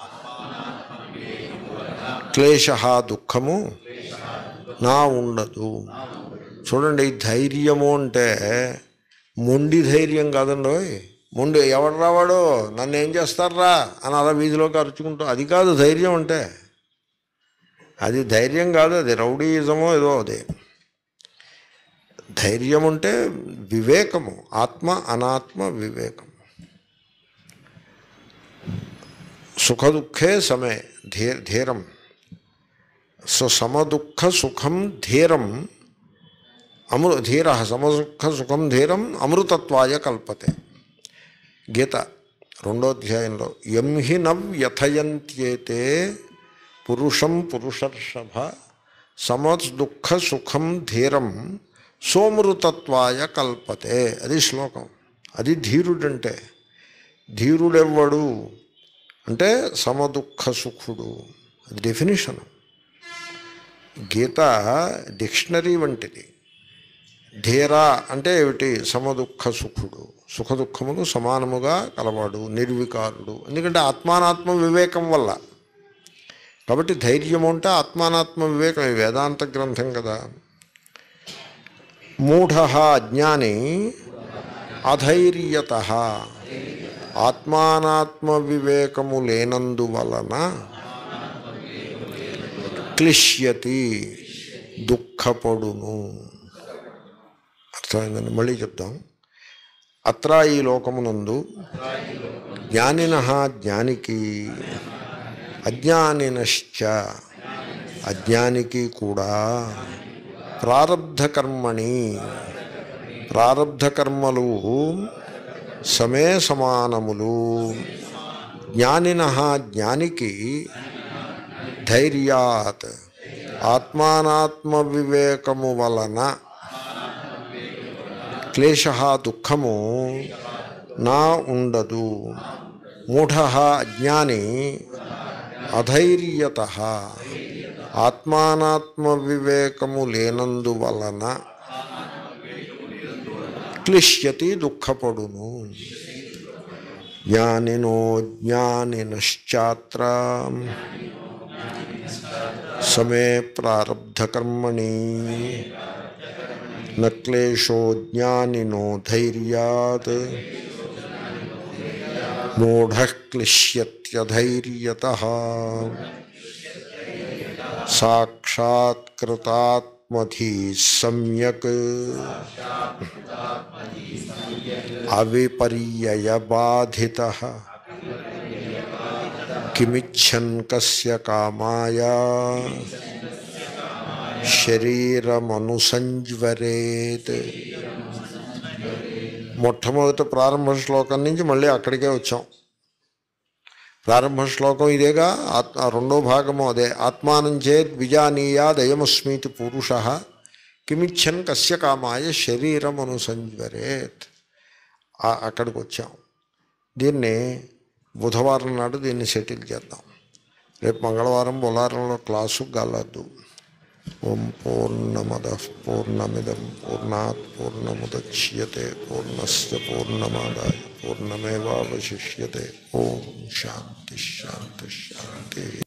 Speaker 1: క్లేశ దుఃఖము నా ఉండదు చూడండి ధైర్యము అంటే మొండి ధైర్యం కాదండి ఓయ్. మొండి ఎవడు రావాడు నన్ను ఏం చేస్తారా అని అలా వీధిలోకి అరుచుకుంటూ అది కాదు ధైర్యం అంటే అది ధైర్యం కాదు అది రౌడీయిజమో ఏదో అది ధైర్యం అంటే వివేకము ఆత్మ అనాత్మ వివేకము సుఖదుఖే సమే ధీ ధీరం సో సమదుఃఖ సుఖం ధీరం అమృ ధీర సమదుఃఖ సుఖం ధీరం అమృతత్వాయ కల్పతే గీత రెండో అధ్యాయంలో ఎం హి నవ్యథయంత్యేతే పురుషం పురుషర్షభ సమదుఃఖ సుఖం ధీరం సోమృతత్వాయ కల్పతే అది శ్లోకం అది ధీరుడంటే ధీరుడెవ్వడు అంటే సమదుఃఖ సుఖుడు అది డెఫినేషన్ గీత డిక్షనరీ వంటిది ధీరా అంటే ఏమిటి సమదుఃఖ సుఖుడు సుఖ దుఃఖములు సమానముగా కలవాడు నిర్వికారుడు ఎందుకంటే ఆత్మానాత్మ వివేకం వల్ల కాబట్టి ధైర్యం అంటే ఆత్మానాత్మ వివేకం ఈ వేదాంత గ్రంథం కదా మూఢ అజ్ఞాని అధైర్యత ఆత్మానాత్మ వివేకము లేనందువలన క్లిశ్యతి దుఃఖపడును అర్థమైందండి మళ్ళీ చెప్తాం అత్ర ఈ లోకమునందు జ్ఞానిన జ్ఞానికి అజ్ఞానినశ్చ అజ్ఞానికి కూడా ప్రారబ్ధ కర్మణి ప్రారబ్ధ కర్మలు సమే సమానములు జ్ఞానిన జ్ఞానికి ధైర్యాత్ ఆత్మానాత్మ వివేకము వలన క్లేశ దుఃఖము నా ఉండదు మూఢ అజ్ఞాని అధైర్యత ఆత్మానాత్మ వివేకము లేనందువలన క్లిశ్యతి దుఃఖపడును జ్ఞానినో జ్ఞానినశ్చాత్ర సమే ప్రారబ్ధకర్మణి నక్లేశో జ్ఞానినో ధైర్యాత్ మూఢ క్లిశ్యత్యధైర్యత సాక్షాత్కృతాత్మధీ సమ్యక్ అవిపర్యయబాధిత కిమిచ్చన్ కస్య కామాయ శరీరమనుసంజ్వరేత్ మొట్టమొదటి ప్రారంభ శ్లోకం నుంచి మళ్ళీ అక్కడికే వచ్చాం ప్రారంభ శ్లోకం ఇదేగా ఆత్మ రెండో భాగము అదే ఆత్మానం చేత్ విజానీయాదయమస్మీతి పురుష కిమిచ్చన్ కస్య కామాయ శరీరమనుసంజ్వరేత్ ఆ- అక్కడికి వచ్చాం దీన్ని బుధవారం నాడు దీన్ని సెటిల్ చేద్దాం రేపు మంగళవారం బులారంలో క్లాసు గలదు ఓం పూర్ణమద పూర్ణమిదం పూర్ణాత్ పూర్ణముద్యతే పూర్ణస్ పూర్ణమాదాయ పూర్ణమేవాశిష్యతే ఓం శాంతి శాంతి శాంతి